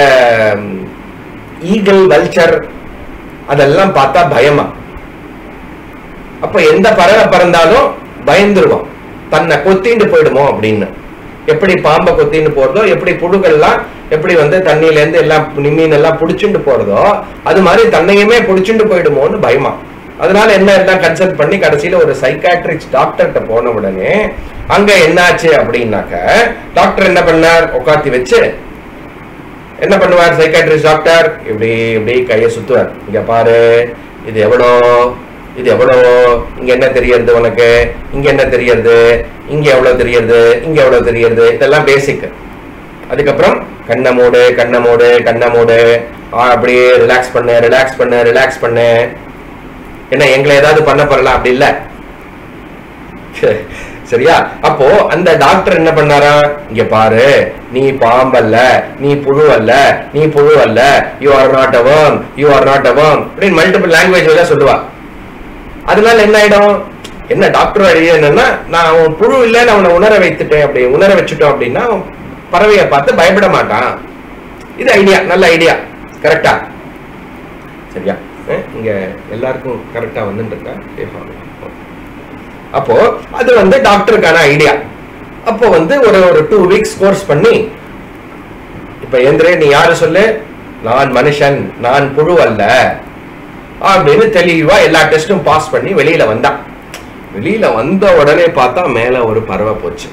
ஈகிள் வல்ச்சர் அதெல்லாம் பார்த்தா பயமா அப்ப எந்த பறவை பறந்தாலும் பயந்துருவான் தன்னை கொத்திண்டு போயிடுமோ அப்படின்னு எப்படி பாம்பை கொத்தின்னு போறதோ எப்படி புழுகள்லாம் எப்படி வந்து தண்ணியில இருந்து எல்லாம் மீன் எல்லாம் புடிச்சுண்டு போறதோ அது மாதிரி தன்னையுமே புடிச்சுண்டு போயிடுமோன்னு பயமா அதனால என்ன எல்லாம் கன்சல்ட் பண்ணி கடைசியில ஒரு சைக்காட்ரிக்ஸ் டாக்டர்கிட்ட போன உடனே அங்க என்னாச்சு அப்படின்னாக்க டாக்டர் என்ன பண்ணார் உட்காத்தி வச்சு என்ன பண்ணுவார் சைக்காட்ரிஸ்ட் டாக்டர் இப்படி இப்படி கையை சுத்துவார் இங்க பாரு இது எவ்வளோ இது எவ்வளோ இங்க என்ன தெரியறது உனக்கு இங்க என்ன தெரியறது இங்க எவ்வளவு தெரியறது இங்க எவ்வளவு தெரியறது இதெல்லாம் பேசிக் அதுக்கப்புறம் கண்ணை மூடு கண்ணை மூடு கண்ணை மூடு ஆ, அப்படியே ரிலாக்ஸ் பண்ணு ரிலாக்ஸ் பண்ணு ரிலாக்ஸ் பண்ணு என்ன எங்களை ஏதாவது பண்ண போறலாம் அப்படி இல்ல சரி, சரியா அப்போ அந்த டாக்டர் என்ன பண்ணாரா இங்க பாரு நீ பாம்பல்ல நீ புழு அல்ல நீ புழு அல்ல யூ ஆர் நாட் அவம் யூ ஆர் நாட் அவம் அப்படின்னு மல்டிபிள் லாங்குவேஜ் எல்லாம் சொல்லுவா அதனால என்ன ஆயிடும் என்ன டாக்டர் ஐடியா என்னன்னா நான் அவன் புழு இல்லைன்னு அவனை உணர வைத்துட்டேன் அப்படி உணர வச்சுட்டோம் அப்படின்னா அவன் பறவையை பார்த்து பயப்பட மாட்டான் இது ஐடியா நல்ல ஐடியா கரெக்டா சரியா அஹ் இங்க எல்லாருக்கும் கரெக்டா வந்துட்டு இருக்கா சேஃபா அப்போ அது வந்து டாக்டருக்கான ஐடியா அப்போ வந்து ஒரு ஒரு டூ வீக்ஸ் கோர்ஸ் பண்ணி இப்ப ஏந்திரே நீ யாரு சொல்லு நான் மனுஷன் நான் புழு அல்ல அப்படின்னு தெளிவா எல்லா டெஸ்டும் பாஸ் பண்ணி வெளியில வந்தான் வெளியில வந்த உடனே பார்த்தா மேல ஒரு பறவை போச்சு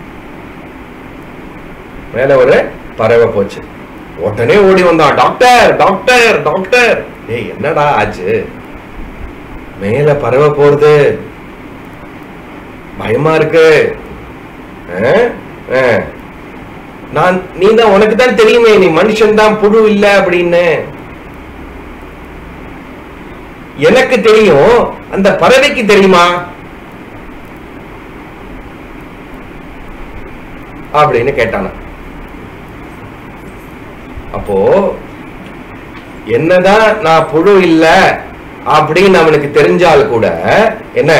மேல ஒரு பறவை போச்சு உடனே ஓடி வந்தான் டாக்டர் டாக்டர் டாக்டர் ஏய் என்னடா ஆச்சு மேல பறவை போறது பயமா இருக்கு அஹ், அஹ். நான் நீ தான் உனக்கு தான் தெரியுமே நீ மனுஷன் தான் புழு இல்ல அப்படின்னு எனக்கு தெரியும் அந்த பறவைக்கு தெரியுமா அப்படின்னு கேட்டானா அப்போ என்னதான் நான் புழு இல்ல அப்படின்னு அவனுக்கு தெரிஞ்சால் கூட என்ன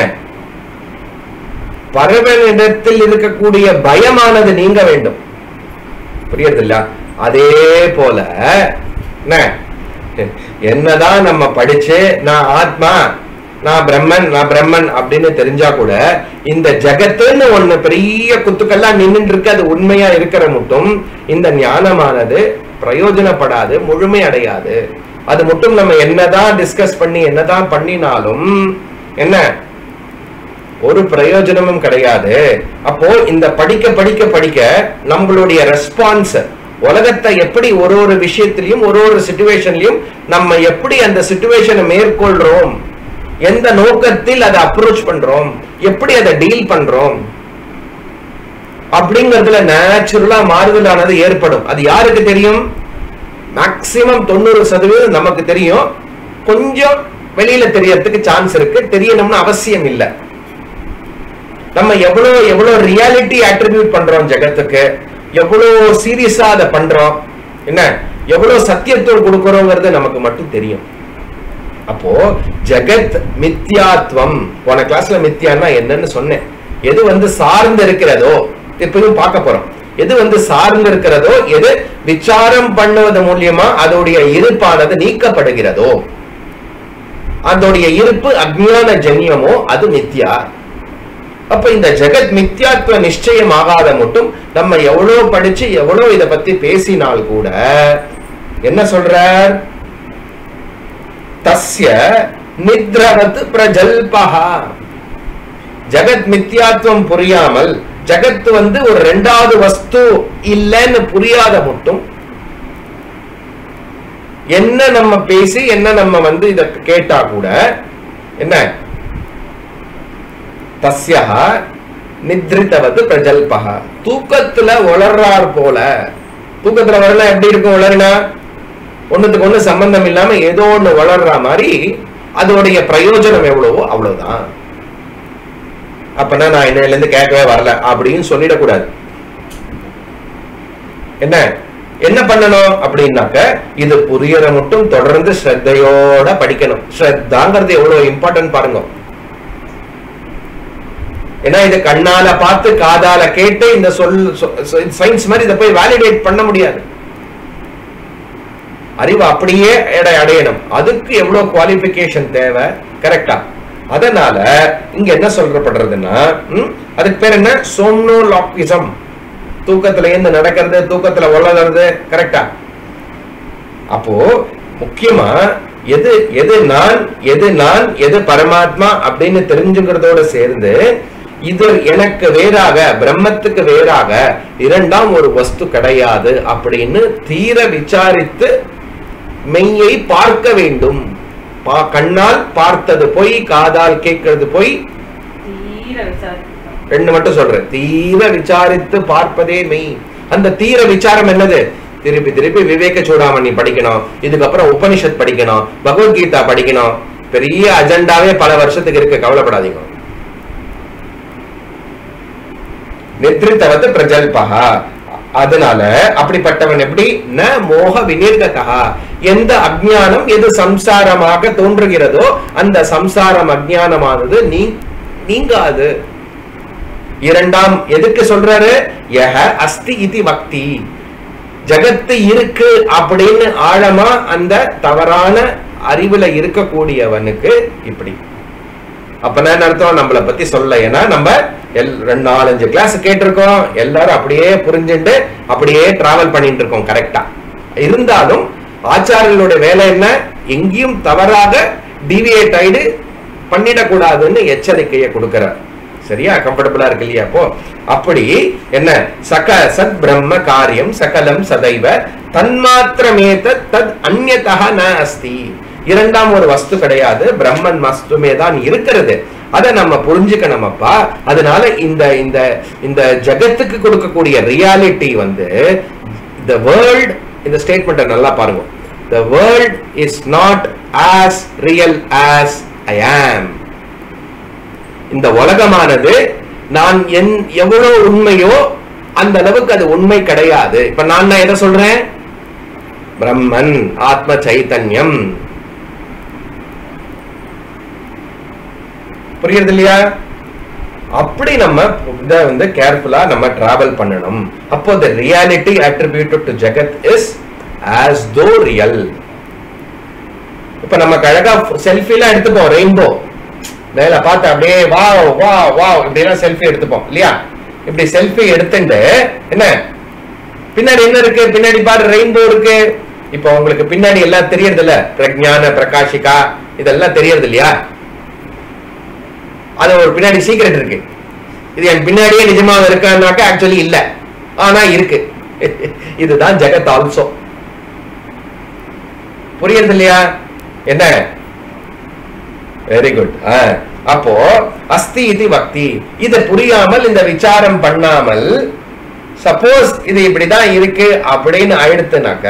பறவையிடத்தில் இருக்கக்கூடிய பயமானது நீங்க வேண்டும் புரியுறதில்ல அதே போல என்ன என்னதான் நம்ம படிச்சு நான் ஆத்மா நான் பிரம்மன் நான் பிரம்மன் அப்படின்னு தெரிஞ்சா கூட இந்த ஜெகத்துன்னு ஒண்ணு பெரிய குத்துக்கெல்லாம் நின்னுட்டு இருக்கு அது உண்மையா இருக்கிற மட்டும் இந்த ஞானமானது பிரயோஜனப்படாது முழுமை அடையாது அது மட்டும் நம்ம என்னதான் டிஸ்கஸ் பண்ணி என்னதான் பண்ணினாலும் என்ன ஒரு பிரயோஜனமும் கிடையாது அப்போ இந்த படிக்க படிக்க படிக்க நம்மளுடைய ரெஸ்பான்ஸ் உலகத்தை எப்படி ஒரு ஒரு விஷயத்திலையும் ஒரு ஒரு சுச்சுவேஷன்லயும் நம்ம எப்படி அந்த சுச்சுவேஷனை மேற்கொள்றோம் எந்த நோக்கத்தில் அதை அப்ரோச் பண்றோம் எப்படி அதை டீல் பண்றோம் அப்படிங்கறதுல நேச்சுரலா மாறுதலானது ஏற்படும் அது யாருக்கு தெரியும் மேக்சிமம் தொண்ணூறு சதவீதம் நமக்கு தெரியும் கொஞ்சம் வெளியில தெரியறதுக்கு சான்ஸ் இருக்கு தெரியணும்னு அவசியம் இல்லை நம்ம எவ்வளவு எவ்வளவு ரியாலிட்டி அட்ரிபியூட் பண்றோம் ஜெகத்துக்கு எவ்வளவு சீரியஸா அதை பண்றோம் என்ன எவ்வளவு சத்தியத்துவம் கொடுக்கறோங்கிறது நமக்கு மட்டும் தெரியும் அப்போ ஜெகத் மித்யாத்வம் போன கிளாஸ்ல மித்யான்னா என்னன்னு சொன்னேன் எது வந்து சார்ந்து இருக்கிறதோ இப்பயும் பார்க்க போறோம் எது வந்து சார்ந்து இருக்கிறதோ எது விசாரம் பண்ணுவது மூலியமா அதோடைய இருப்பானது நீக்கப்படுகிறதோ அதோடைய இருப்பு அஜ்ஞான ஜன்யமோ அது மித்யா அப்ப இந்த ஜெகத் மித்யாத்வ நிச்சயம் ஆகாத மட்டும் நம்ம எவ்வளவு படிச்சு எவ்வளவு இத பத்தி பேசினால் கூட என்ன சொல்றார் தஸ்ய நித்ரவத் பிரஜல்பஹா ஜெகத் மித்யாத்வம் புரியாமல் ஜெகத் வந்து ஒரு ரெண்டாவது வஸ்து இல்லைன்னு புரியாத மட்டும் என்ன நம்ம பேசி என்ன நம்ம வந்து இத கேட்டா கூட என்ன தஸ்யா நித்ரிதவது பிரஜல்பக தூக்கத்துல உளர்றார் போல தூக்கத்துல வளரலாம் எப்படி இருக்கும் உளறினா ஒண்ணுத்துக்கு ஒண்ணு சம்பந்தம் இல்லாம ஏதோ ஒண்ணு வளர்ற மாதிரி அதோடைய பிரயோஜனம் எவ்வளவோ அவ்வளவுதான் அப்பனா நான் இன்னையில இருந்து கேட்கவே வரல அப்படின்னு சொல்லிடக்கூடாது என்ன என்ன பண்ணணும் அப்படின்னாக்க இது புரியற மட்டும் தொடர்ந்து ஸ்ரத்தையோட படிக்கணும் ஸ்ரத்தாங்கிறது எவ்வளவு இம்பார்ட்டன்ட் பாருங்க ஏன்னா இது கண்ணால பார்த்து காதால கேட்டு இந்த சொல் சயின்ஸ் மாதிரி இதை போய் வேலிடேட் பண்ண முடியாது அறிவு அப்படியே எடை அடையணும் அதுக்கு எவ்வளவு குவாலிபிகேஷன் தேவை கரெக்டா அதனால இங்க என்ன சொல்றப்படுறதுன்னா ம், அதுக்கு பேர் என்ன சோம்னோலாக்விசம் தூக்கத்துல இருந்து நடக்கிறது தூக்கத்துல வளர்றது கரெக்டா அப்போ முக்கியமா எது எது நான் எது நான் எது பரமாத்மா அப்படின்னு தெரிஞ்சுக்கிறதோட சேர்ந்து இது எனக்கு வேறாக பிரம்மத்துக்கு வேறாக இரண்டாம் ஒரு வஸ்து கிடையாது அப்படின்னு தீர விசாரித்து மெய்யை பார்க்க வேண்டும் பா- கண்ணால் பார்த்தது பொய் காதால் கேட்கிறது பொய் தீர விசாரிக்கணும் ரெண்டு மட்டும் சொல்றேன் தீர விசாரித்து பார்ப்பதே மெய் அந்த தீர விசாரம் என்னது திருப்பி திருப்பி விவேக சூடாமணி படிக்கணும் இதுக்கப்புறம் உபனிஷத் படிக்கணும் பகவத்கீதா படிக்கணும் பெரிய அஜெண்டாவே பல வருஷத்துக்கு இருக்கு கவலைப்படாதீங்க நித்ரித்தவது பிரஜல்பகா அதனால அப்படிப்பட்டவன் எப்படி ந மோக விநிர்கதா எந்த அஜ்ஞானம் எது சம்சாரமாக தோன்றுகிறதோ அந்த சம்சாரம் அஜ்ஞானமானது நீ நீங்காது இரண்டாம் எதுக்கு சொல்றாரு யஹ அஸ்தி இதி பக்தி ஜகத்து இருக்கு அப்படின்னு ஆழமா அந்த தவறான அறிவுல இருக்கக்கூடியவனுக்கு இப்படி அப்ப என்ன அர்த்தம் நம்மளை பத்தி சொல்ல ஏன்னா நம்ம எல் ரெண்டு நாலஞ்சு கிளாஸ் கேட்டிருக்கோம் எல்லாரும் அப்படியே புரிஞ்சுட்டு அப்படியே டிராவல் பண்ணிட்டு இருக்கோம் கரெக்டா இருந்தாலும் ஆச்சாரியர்களுடைய வேலை என்ன எங்கேயும் தவறாக டிவியேட் ஆயிடு பண்ணிடக்கூடாதுன்னு எச்சரிக்கையை கொடுக்கிறார் சரியா கம்ஃபர்டபுளா இருக்கு இல்லையா அப்போ அப்படி என்ன சக சத் பிரம்ம காரியம் சகலம் சதைவ தன்மாத்திரமேத தத் அந்யதா ந அஸ்தி இரண்டாம் ஒரு வஸ்து கிடையாது பிரம்மன் வஸ்துமே தான் இருக்கிறது அதை நம்ம புரிஞ்சுக்கணுமப்பா அதனால இந்த இந்த இந்த ஜகத்துக்கு கொடுக்கக்கூடிய ரியாலிட்டி வந்து the world இந்த ஸ்டேட்மெண்ட்டை நல்லா பாருங்க the world is not as real as i am இந்த உலகமானது நான் என் எவ்வளவு உண்மையோ அந்த அளவுக்கு அது உண்மை கிடையாது இப்ப நான் நான் எதை சொல்றேன் பிரம்மன் ஆத்ம சைத்தன்யம் புரியுறது இல்லையா அப்படி நம்ம இதை வந்து கேர்ஃபுல்லா நம்ம டிராவல் பண்ணணும் அப்போ the reality attributed to jagat is as though real இப்ப நம்ம அழகா செல்ஃபிலாம் எடுத்துப்போம் ரெயின்போ மேல பார்த்து அப்படியே வா வா வா இப்படிலாம் செல்ஃபி எடுத்துப்போம் இல்லையா இப்படி செல்ஃபி எடுத்துட்டு என்ன பின்னாடி என்ன இருக்கு பின்னாடி பாரு ரெயின்போ இருக்கு இப்போ உங்களுக்கு பின்னாடி எல்லாம் தெரியறது இல்ல பிரஜான பிரகாஷிகா இதெல்லாம் தெரியறது இல்லையா அது ஒரு பின்னாடி சீக்ரெட் இருக்கு இது என் பின்னாடியே நிஜமா இருக்கான்னாக்க ஆக்சுவலி இல்ல ஆனா இருக்கு இதுதான் ஜெகத் ஆல்சோ புரியுறது இல்லையா என்ன வெரி குட் அப்போ அஸ்தி இது பக்தி இத புரியாமல் இந்த விசாரம் பண்ணாமல் சப்போஸ் இது இப்படிதான் இருக்கு அப்படின்னு ஆயிடுத்துனாக்க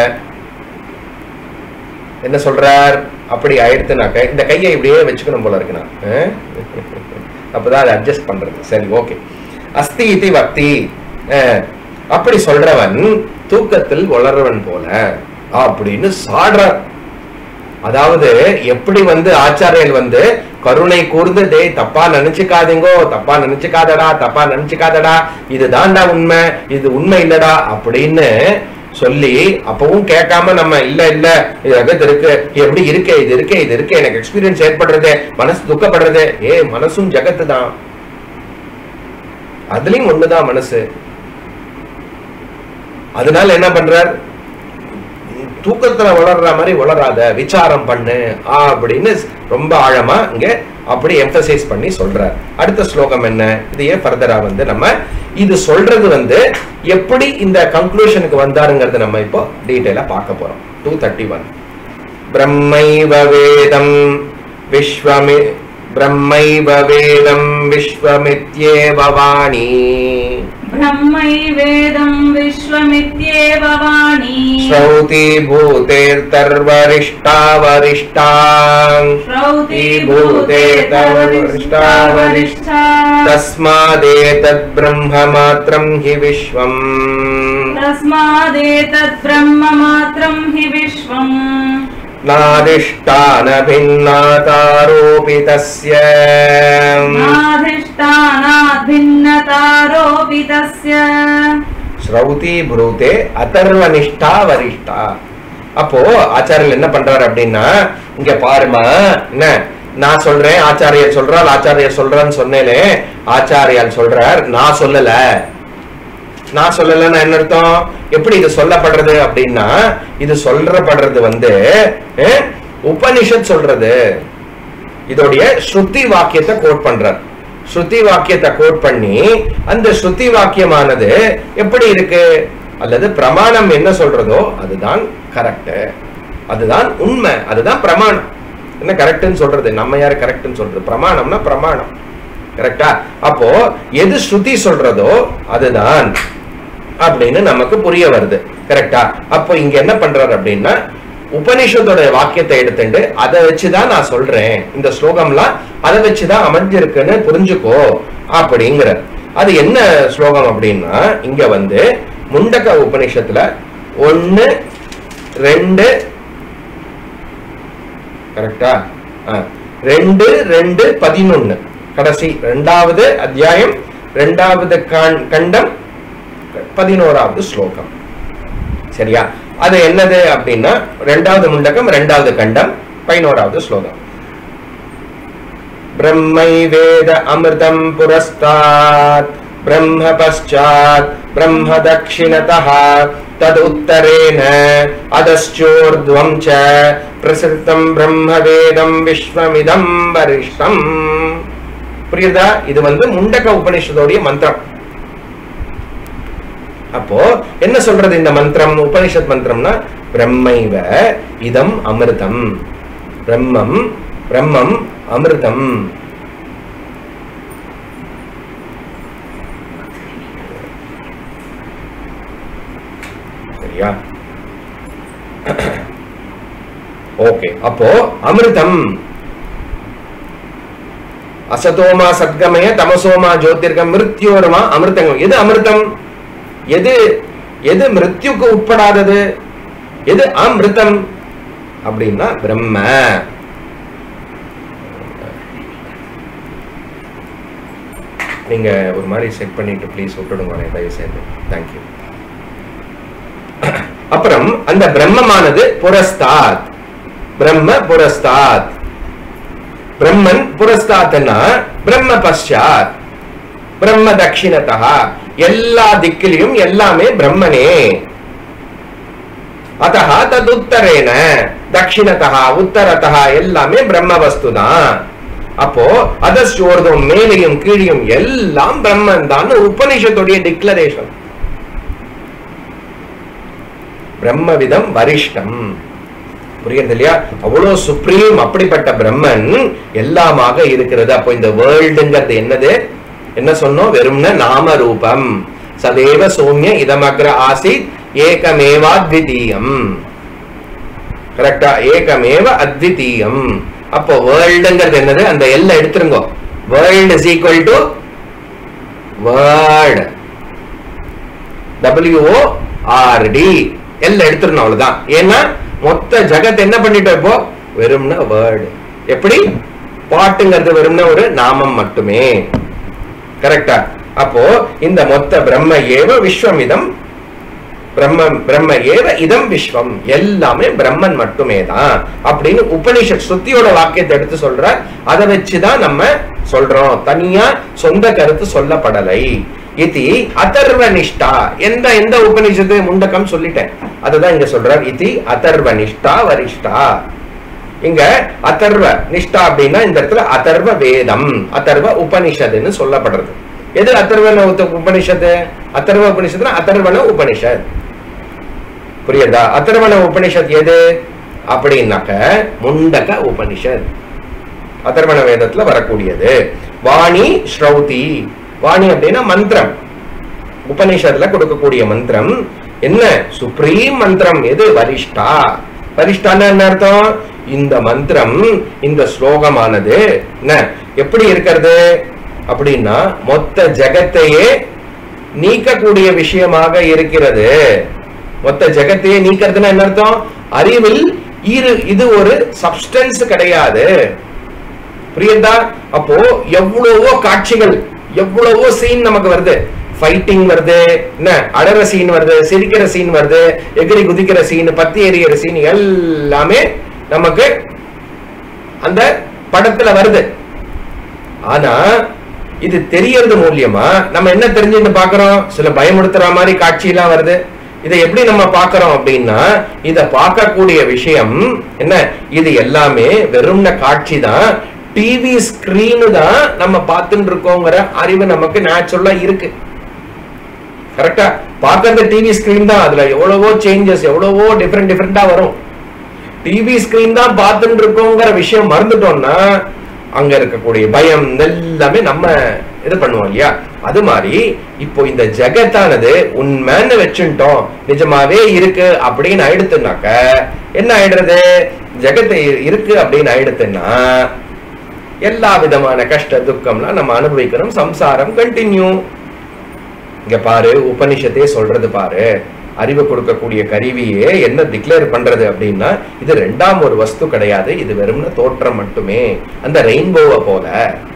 என்ன சொல்றார் அப்படி ஆயிடுத்துனாக்க இந்த கையை இப்படியே வச்சுக்கணும் போல இருக்கு நான் அஹ்? அப்பதான் அதை அட்ஜஸ்ட் பண்றது சரி ஓகே அஸ்தி இது பக்தி அஹ், அப்படி சொல்றவன் தூக்கத்தில் வளர்றவன் போல அப்படின்னு சாடுறார் அதாவது எப்படி வந்து ஆச்சாரியர் வந்து கருணை கூர்ந்து டேய் தப்பா நினைச்சுக்காதீங்கோ தப்பா நினைச்சுக்காதடா தப்பா நினைச்சுக்காதடா இதுதான்டா உண்மை இது உண்மை இல்லடா அப்படின்னு சொல்லி அப்பவும் கேட்காம நம்ம இல்ல இல்ல இது அகத்து இருக்கு எப்படி இருக்கு இது இருக்கு இது இருக்கு எனக்கு எக்ஸ்பீரியன்ஸ் ஏற்படுறது மனசு துக்கப்படுறது ஏ மனசும் ஜகத்து தான் அதுலயும் ஒண்ணுதான் மனசு அதனால என்ன பண்றார் தூக்கத்துல வளர்ற மாதிரி வளராத விசாரம் பண்ணு ஆ, அப்படின்னு ரொம்ப ஆழமா இங்க அப்படி எம்பசைஸ் பண்ணி சொல்றார் அடுத்த ஸ்லோகம் என்ன இதையே ஃபர்தரா வந்து நம்ம இது சொல்றது வந்து எப்படி இந்த கன்க்ளூஷனுக்கு வந்தாருங்கிறது நம்ம இப்போ டீட்டெயிலா பார்க்க போறோம் டூ தேர்ட்டி ஒன் பிரம்மைவ வேதம் விஸ்வமி பிரம்மைவ வேதம் விஸ்வமித்யேவ வாணி ब्रह्मैवेदम् विश्वमित्येव वाणी श्रौति भूतेर्तर्वरिष्टावरिष्टा श्रौतीभूते तर्वरिष्टावरिष्ठा तस्मादेतद्ब्रह्ममात्रं हि विश्वम् तस्मादेतद्ब्रह्ममात्रम् हि विश्वम् नादिष्टानभिन्नातारोऽपि तस्य नाधिष्ठानाद्भिन्नतारोऽपि तस्य ஸ்ரௌதி புரூதே அதர்வனிஷ்டா வரிஷ்டா அப்போ ஆச்சாரியர் என்ன பண்றாரு அப்படின்னா இங்க பாருமா என்ன நான் சொல்றேன் ஆச்சாரியர் சொல்றார் ஆச்சாரியர் சொல்றான்னு சொன்னேனே ஆச்சாரியால் சொல்றார் நான் சொல்லல நான் சொல்லலைன்னா என்ன அர்த்தம் எப்படி இது சொல்லப்படுறது அப்படின்னா இது சொல்றப்படுறது வந்து அஹ், உபனிஷத் சொல்றது இதோடைய ஸ்ருதி வாக்கியத்தை கோட் பண்றார் ஸ்ருதி வாக்கியத்தை கோட் பண்ணி அந்த ஸ்ருதி வாக்கியமானது எப்படி இருக்கு அல்லது பிரமாணம் என்ன சொல்றதோ அதுதான் கரெக்ட் அதுதான் உண்மை அதுதான் பிரமாணம் என்ன கரெக்ட்னு சொல்றது நம்ம யாரு கரெக்ட்னு சொல்றது பிரமாணம்னா பிரமாணம் கரெக்டா அப்போ எது ஸ்ருதி சொல்றதோ அதுதான் அப்படின்னு நமக்கு புரிய வருது கரெக்டா அப்போ இங்க என்ன பண்றாரு அப்படின்னா உபனிஷத்தோட வாக்கியத்தை எடுத்துட்டு அதை வச்சுதான் நான் சொல்றேன் இந்த ஸ்லோகம்லாம் அதை வச்சுதான் அமைஞ்சிருக்குன்னு புரிஞ்சுக்கோ அப்படிங்கிற அது என்ன ஸ்லோகம் அப்படின்னா இங்க வந்து முண்டக்க உபனிஷத்துல ஒன்னு ரெண்டு கரெக்டா ரெண்டு ரெண்டு பதினொன்னு கடைசி ரெண்டாவது அத்தியாயம் ரெண்டாவது காண்- கண்டம் பதினோராவது ஸ்லோகம் சரியா அது என்னது அப்படின்னா ரெண்டாவது முண்டகம் ரெண்டாவது கண்டம் பதினோராவது ஸ்லோகம் பிரம்மை வேத அமிர்தம் புரஸ்தாத் பிரம்ம பశ్చాத் பிரம்ம தட்சிணதः ததுத்தரேன அதश्चोर्ध्वं च பிரசித்தம் பிரம்ம வேதம் விஸ்வமிதம் வரிஷ்டம் புரியுதா இது வந்து முண்டக உபனிஷதோடைய மந்திரம் அப்போ என்ன சொல்றது இந்த மந்திரம் உபனிஷத் மந்திரம்னா பிரம்மைவ இதம் அமிர்தம் பிரம்மம் பிரம்மம் அமிர்தம் சரியா ஓகே அப்போ அமிர்தம் அசதோமா சத்கமய தமசோமா ஜோதிர்கம் மிருத்யோருமா அமிர்தங்கம் எது அமிர்தம் எது எது மிருத்யுக்கு உட்படாதது எது அமிர்தம் அப்படின்னா பிரம்ம நீங்க ஒரு மாதிரி செட் பண்ணிட்டு ப்ளீஸ் விட்டுடுங்க தயவு செய்து தேங்க்யூ அப்புறம் அந்த பிரம்மமானது புரஸ்தாத் பிரம்ம புரஸ்தாத் பிரம்மன் புரஸ்தாத்னா பிரம்ம பశ్చాத் பிரம்ம தட்சிணதா எல்லா திக்கிலையும் எல்லாமே பிரம்மனே அத்தः ததுத்தரேன தட்சிணதா உத்தரதா எல்லாமே பிரம்ம வஸ்து தான் அப்போ அதஸ்யோர்தம் மேலையும் கீழையும் எல்லாம் பிரம்மன் தான் உபனிஷத்துடைய டிக்ளரேஷன் பிரம்மவிதம் வரிஷ்டம் புரியுது இல்லையா அவ்வளவு சுப்ரீம் அப்படிப்பட்ட பிரம்மன் எல்லாமாக இருக்கிறது அப்போ இந்த வேர்ல்டுங்கிறது என்னது என்ன சொன்னோம் வெறும்ன நாம ரூபம் சதேவ சௌமிய இதமக்ர ஆசித் ஏகமேவாத்விதீயம் கரெக்டா ஏகமேவ அத்விதீயம் அப்போ வேர்ல்டுங்கிறது என்னது அந்த எல்லை எடுத்துருங்க world is equal to world W O R D எல்லாம் எடுத்துடணும் அவ்வளவுதான் ஏன்னா மொத்த ஜகத் என்ன பண்ணிட்டோம் இப்போ வெறும்னா வேர்டு எப்படி பாட்டுங்கிறது வெறும்னா ஒரு நாமம் மட்டுமே கரெக்டா அப்போ இந்த மொத்த பிரம்ம ஏவ விஸ்வமிதம் பிரம்ம பிரம்ம ஏவ இதம் விஸ்வம் எல்லாமே பிரம்மன் மட்டுமே தான் அப்படின்னு உபனிஷத் ஸ்ருதியோட வாக்கியத்தை எடுத்து சொல்ற அதை வச்சுதான் நம்ம சொல்றோம் தனியா சொந்த கருத்து சொல்லப்படலை இது அதர்வனிஷ்டா எந்த எந்த உபனிஷத்து முண்டக்கம் சொல்லிட்டேன் அதுதான் இங்க சொல்றார் இது அதர்வனிஷ்டா வரிஷ்டா இங்க அதர்வ நிஷ்டா அப்படின்னா இந்த இடத்துல அதர்வ வேதம் அதர்வ உபனிஷத்துன்னு சொல்லப்படுறது எது அதர்வன உத்த- உபனிஷத்து அதர்வ உபனிஷத்துனா அதர்வன உபனிஷத் புரியுதா அதர்வன உபனிஷத் எது அப்படின்னாக்க முண்டக உபனிஷத் அதர்வண வேதத்துல வரக்கூடியது வாணி ஸ்ரௌதி வாணி அப்படின்னா மந்திரம் உபனிஷத்துல கொடுக்கக்கூடிய மந்திரம் என்ன சுப்ரீம் மந்திரம் எது வரிஷ்டா வரிஷ்டான்னா என்ன அர்த்தம் இந்த மந்திரம் இந்த ஸ்லோகமானது என்ன எப்படி இருக்கிறது அப்படின்னா மொத்த ஜெகத்தையே நீக்கக்கூடிய விஷயமாக இருக்கிறது மொத்த ஜெகத்தையே நீக்கிறதுன்னா என்ன அர்த்தம் அறிவில் இரு இது ஒரு சப்ஸ்டன்ஸ் கிடையாது புரியுதா அப்போ எவ்வளவோ காட்சிகள் எவ்வளவோ சீன் நமக்கு வருது ஃபைட்டிங் வருது என்ன அடற சீன் வருது சிரிக்கிற சீன் வருது எகிரி குதிக்கிற சீன் பத்தி எறிகிற சீன் எல்லாமே நமக்கு அந்த படத்துல வருது ஆனா இது தெரியறது மூலியமா நம்ம என்ன தெரிஞ்சுன்னு பாக்குறோம் சில பயமுடுத்துற மாதிரி காட்சி எல்லாம் வருது இதை எப்படி நம்ம பார்க்கறோம் அப்படின்னா இத பார்க்கக்கூடிய விஷயம் என்ன இது எல்லாமே வெறும்ன காட்சி தான் டிவி ஸ்கிரீனு தான் நம்ம பார்த்துட்டு இருக்கோங்கிற அறிவு நமக்கு நேச்சுரலா இருக்கு கரெக்டா பார்க்கறது டிவி ஸ்கிரீன் தான் அதுல எவ்வளவோ சேஞ்சஸ் எவ்வளவோ டிஃப்ரெண்ட் டிஃப்ரெண்டா வரும் டிவி ஸ்கிரீன் தான் பார்த்துட்டு இருக்கோங்கிற விஷயம் மறந்துட்டோம்னா அங்க இருக்கக்கூடிய பயம் எல்லாமே நம்ம இது பண்ணுவோம் இல்லையா அது மாதிரி இப்போ இந்த ஜெகத்தானது உண்மைன்னு வச்சுட்டோம் நிஜமாவே இருக்கு அப்படின்னு ஆயிடுத்துனாக்க என்ன ஆயிடுறது ஜெகத்து இருக்கு அப்படின்னு ஆயிடுத்துன்னா எல்லா விதமான கஷ்ட துக்கம்லாம் நம்ம அனுபவிக்கணும் சம்சாரம் கண்டினியூ இங்க பாரு உபனிஷத்தே சொல்றது பாரு அறிவு கொடுக்கக்கூடிய கருவியே என்ன டிக்ளேர் பண்றது அப்படின்னா இது ரெண்டாம் ஒரு வஸ்து கிடையாது இது வெறும்ன தோற்றம் மட்டுமே அந்த ரெயின்போவை போல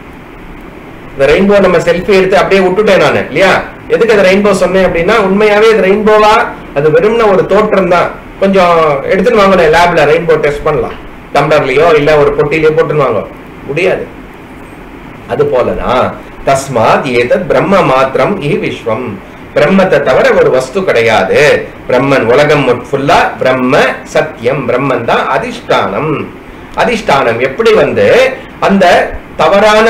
இந்த ரெயின்போ நம்ம செல்ஃபி எடுத்து அப்படியே விட்டுட்டேன் நான் இல்லையா எதுக்கு அந்த ரெயின்போ சொன்னேன் அப்படின்னா உண்மையாவே இது ரெயின்போவா அது வெறும்ன ஒரு தோற்றம் தான் கொஞ்சம் எடுத்துன்னு வாங்க லேப்ல ரெயின்போ டெஸ்ட் பண்ணலாம் டம்ளர்லயோ இல்ல ஒரு பொட்டிலயோ போட்டுன்னு வாங்க முடியாது அது போலதான் தஸ்மாத் ஏதத் பிரம்ம மாத்திரம் இ விஸ்வம் பிரம்மத்தை தவிர ஒரு வஸ்து கிடையாது பிரம்மன் உலகம் ஃபுல்லா பிரம்ம சத்தியம் பிரம்மன் தான் அதிஷ்டானம் அதிஷ்டானம் எப்படி வந்து அந்த தவறான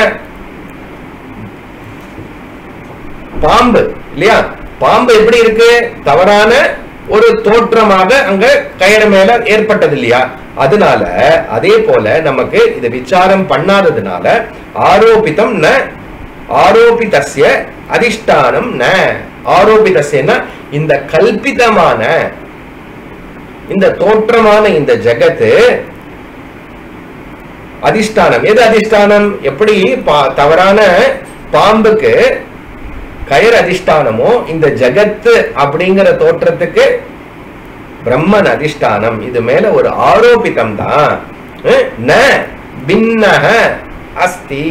பாம்பு இல்லையா பாம்பு எப்படி இருக்கு தவறான ஒரு தோற்றமாக அங்க கயிறு மேல ஏற்பட்டது இல்லையா அதனால அதே போல நமக்கு இது விசாரம் பண்ணாததுனால ஆரோபிதம் ந ஆரோபிதஸ்ய அதிஷ்டானம் ந ஆரோபிதஸ்யன்னா இந்த கல்பிதமான இந்த தோற்றமான இந்த ஜெகத்து அதிஷ்டானம் எது அதிஷ்டானம் எப்படி பா- தவறான பாம்புக்கு கயிறு அதிஷ்டானமோ இந்த ஜகத்து அப்படிங்கிற தோற்றத்துக்கு பிரம்மன் அதிஷ்டானம் இது மேல ஒரு ஆரோபிதம் தான் அஹ், ந பின்னக அஸ்தி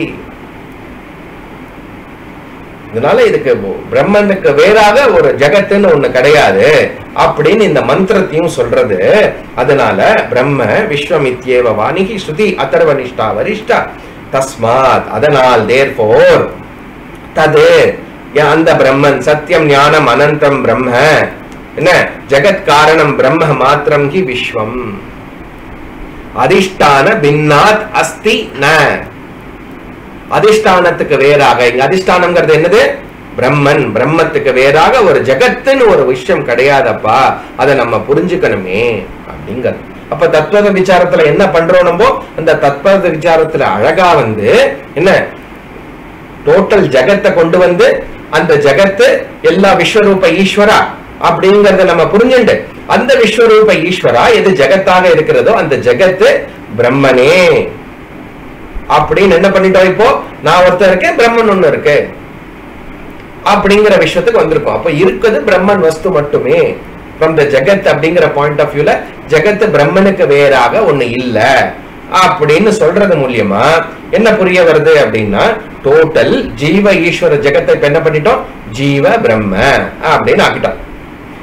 இதனால இதுக்கு பிரம்மனுக்கு வேறாக ஒரு ஜகத்துன்னு ஒண்ணு கிடையாது அப்படின்னு இந்த மந்திரத்தையும் சொல்றது அதனால பிரம்ம விஸ்வமித்யேவ வாணிகி ஸ்ருதி அதர்வனிஷ்டா வரிஷ்டா தஸ்மாத் அதனால் தேர்போர் தது ய- அந்த பிரம்மன் சத்தியம் ஞானம் அனந்தம் பிரம்ம என்ன ஜெகத் காரணம் பிரம்ம மாத்திரம் ஹி விஸ்வம் அதிஷ்டான பின்னாத் அஸ்தி ந அதிஷ்டானத்துக்கு வேறாக இங்க அதிஷ்டானம்ங்கிறது என்னது பிரம்மன் பிரம்மத்துக்கு வேறாக ஒரு ஜெகத்துன்னு ஒரு விஷயம் கிடையாதப்பா அதை நம்ம புரிஞ்சுக்கணுமே அப்படிங்கிறது அப்ப தத்துவ விசாரத்துல என்ன பண்றோம் நம்ம அந்த தத்துவ விசாரத்துல அழகா வந்து என்ன டோட்டல் ஜெகத்தை கொண்டு வந்து அந்த ஜெகத்து எல்லா விஸ்வரூப ஈஸ்வரா அப்படிங்கறத நம்ம புரிஞ்சுண்டு அந்த விஸ்வரூப ஈஸ்வரா எது ஜெகத்தாக இருக்கிறதோ அந்த ஜெகத்து பிரம்மனே அப்படின்னு என்ன பண்ணிட்டோம் இப்போ நான் ஒருத்தன் இருக்கேன் பிரம்மன் ஒண்ணு இருக்கு அப்படிங்கிற விஷயத்துக்கு வந்திருக்கோம் அப்ப இருக்குது பிரம்மன் வஸ்து மட்டுமே ஃப்ரம் த ஜெகத் அப்படிங்கிற பாயிண்ட் ஆஃப் வியூல ஜெகத் பிரம்மனுக்கு வேறாக ஒண்ணு இல்ல அப்படின்னு சொல்றது மூலியமா என்ன புரிய வருது அப்படின்னா டோட்டல் ஜீவ ஈஸ்வர ஜெகத்தை இப்ப என்ன பண்ணிட்டோம் ஜீவ பிரம்ம அப்படின்னு ஆக்கிட்டோம்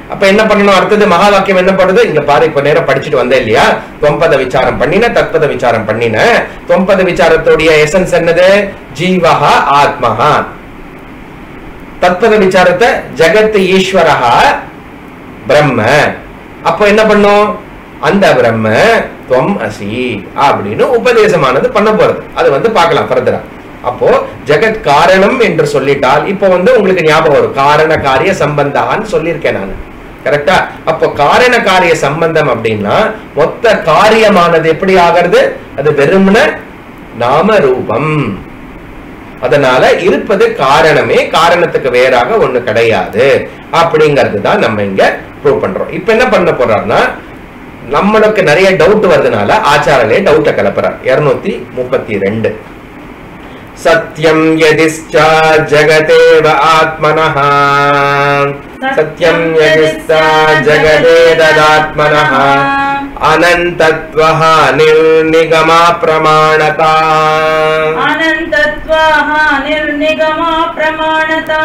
அப்ப என்ன பண்ணணும் அடுத்தது மகா வாக்கியம் என்ன பண்ணுது இங்க பாரு இப்ப நேரம் படிச்சுட்டு வந்தேன் இல்லையா தொம்பத விசாரம் பண்ணின தத்பத விசாரம் பண்ணின தொம்பத விசாரத்துடைய எசன்ஸ் என்னது ஜீவஹா ஆத்மஹா தத்பத விசாரத்தை ஜெகத் ஈஸ்வரஹா பிரம்ம அப்போ என்ன பண்ணும் அந்த பிரம்ம துவம் அசி அப்படின்னு உபதேசமானது பண்ண போறது அது வந்து பார்க்கலாம் ஃபர்தரா அப்போ ஜெகத் காரணம் என்று சொல்லிட்டால் இப்போ வந்து உங்களுக்கு ஞாபகம் வரும் காரண காரிய சம்பந்தான்னு சொல்லியிருக்கேன் நான் கரெக்டா அப்போ காரண காரிய சம்பந்தம் அப்படின்னா மொத்த காரியமானது எப்படி ஆகிறது அது வெறுமன நாம ரூபம் அதனால இருப்பது காரணமே காரணத்துக்கு வேறாக ஒண்ணு கிடையாது அப்படிங்கிறது தான் நம்ம இங்க ப்ரூவ் பண்றோம் இப்ப என்ன பண்ண போறாருன்னா நம்மளுக்கு நிறைய டவுட் வருதுனால ஆச்சாரலே டவுட்டை கிளப்புறார் இருநூத்தி முப்பத்தி ரெண்டு சத்யம் யதிஷ்சா ஜகதேவ ஆத்மனः சத்யம் யதிஷ்சா ஜகதே ததாத்மனः அனந்தத்வஹ நிர்நிகமா பிரமாணதா अनन्तत्वाः निर्निगमा प्रमाणता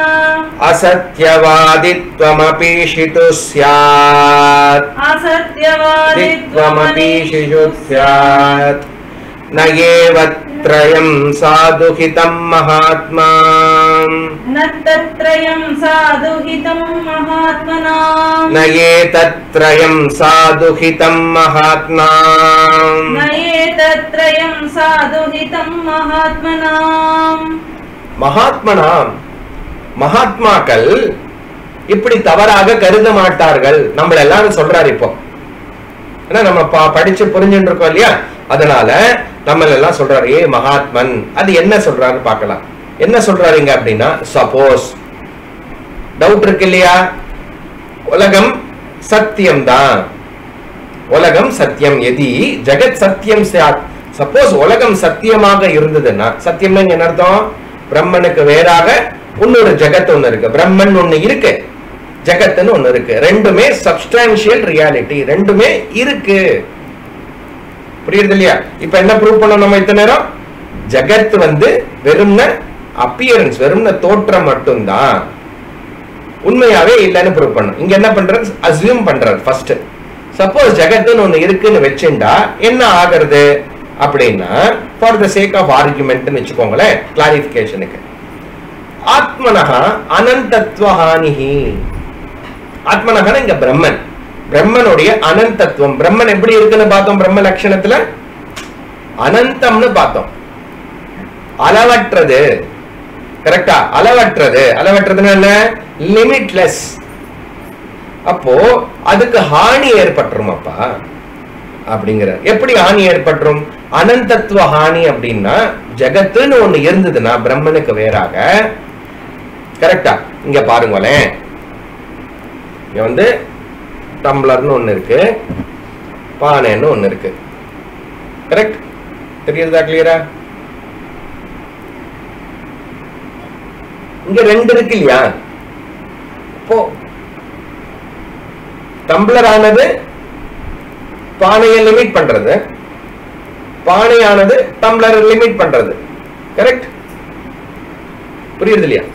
असत्यवादित्वमपीषितु स्यात् दित्वमपीषिषु असत्यवादित्वमपीषु स्यात् न एव त्रयं साधुहितं महात्मा न तत्त्रयं साधुहितं महात्मना न एतत्त्रयं साधुहितं महात्मा न एतत्त्रयं साधुहितं महात्मना மகாத்மனாம் மகாத்மாக்கள் இப்படி தவறாக கருத மாட்டார்கள் நம்மள எல்லாரும் சொல்றாரு இப்போ ஏன்னா நம்ம ப- படிச்சு புரிஞ்சுட்டு இருக்கோம் இல்லையா அதனால நம்ம எல்லாம் சொல்றாரு ஏ மகாத்மன் அது என்ன சொல்றாரு பார்க்கலாம் என்ன சொல்றாருங்க அப்படின்னா சப்போஸ் டவுட் இருக்கு இல்லையா உலகம் சத்தியம்தான் உலகம் சத்தியம் எதி ஜெகத் சத்தியம் சாத் சப்போஸ் உலகம் சத்தியமாக இருந்ததுன்னா சத்தியம்னா இங்க என்ன அர்த்தம் பிரம்மனுக்கு வேறாக இன்னொரு ஜெகத் ஒண்ணு இருக்கு பிரம்மன் ஒண்ணு இருக்கு ஜெகத்னு ஒண்ணு இருக்கு ரெண்டுமே சப்ஸ்டான்சியல் ரியாலிட்டி ரெண்டுமே இருக்கு புரியுது இல்லையா இப்ப என்ன ப்ரூவ் பண்ணோம் நம்ம இத்தனை நேரம் ஜெகத் வந்து வெறும்ன அப்பியரன்ஸ் வெறும்ன தோற்றம் மட்டும்தான் உண்மையாவே இல்லைன்னு ப்ரூவ் பண்ணும் இங்க என்ன பண்றது அசியூம் பண்றாரு ஃபர்ஸ்ட் சப்போஸ் ஜெகத்துன்னு ஒண்ணு இருக்குன்னு வச்சுண்டா என்ன ஆகிறது அப்படின்னா ஃபார் த சேக் ஆஃப் ஆர்குமெண்ட்னு வச்சுக்கோங்களேன் கிளாரிபிகேஷனுக்கு ஆத்மனஹா அனந்தத்வஹானிஹி ஆத்மனஹன இங்க பிரம்மன் பிரம்மனுடைய அனந்தத்துவம் பிரம்மன் எப்படி இருக்குன்னு பார்த்தோம் பிரம்ம லட்சணத்துல அனந்தம்னு பார்த்தோம் அளவற்றது கரெக்டா அளவற்றது அளவற்றதுன்னா என்ன லிமிட்லெஸ் அப்போ அதுக்கு ஹானி ஏற்பட்டுருமாப்பா அப்படிங்கிற எப்படி ஹானி ஏற்பட்டுரும் அனந்தத்துவ ஹானி அப்படின்னா ஜெகத்துன்னு ஒண்ணு இருந்ததுன்னா பிரம்மனுக்கு வேறாக கரெக்டா இங்க பாருங்களேன் இங்க வந்து டம்ளர்னு ஒண்ணு இருக்கு பானைன்னு ஒண்ணு இருக்கு கரெக்ட் தெரியுதா கிளியரா இங்க ரெண்டு இருக்கு இல்லையா இப்போ டம்ளர் ஆனது பானையை லிமிட் பண்றது பானையானது டம்ளர் லிமிட் பண்றது கரெக்ட் புரியுது இல்லையா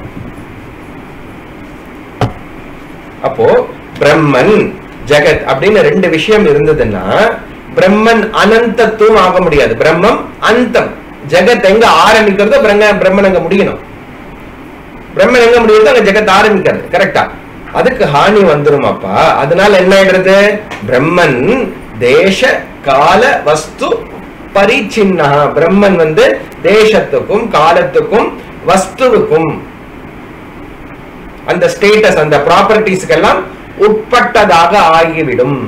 அப்போ பிரம்மன் ஜெகத் அப்படின்னு ரெண்டு விஷயம் இருந்ததுன்னா பிரம்மன் அனந்தத்துவம் ஆக முடியாது பிரம்மம் அந்தம் ஜெகத் எங்க ஆரம்பிக்கிறதோ பிரம்ம பிரம்மன் அங்க முடியணும் பிரம்மன் எங்க முடியுதோ அங்க ஜெகத் ஆரம்பிக்கிறது கரெக்டா அதுக்கு ஹானி வந்துருமாப்பா அதனால என்ன ஆயிடுறது பிரம்மன் தேச கால வஸ்து பரிச்சின்னா பிரம்மன் வந்து தேசத்துக்கும் காலத்துக்கும் வஸ்துவுக்கும் அந்த ஸ்டேட்டஸ் அந்த ப்ராப்பர்ட்டிஸ்க்கெல்லாம் உட்பட்டதாக ஆகிவிடும்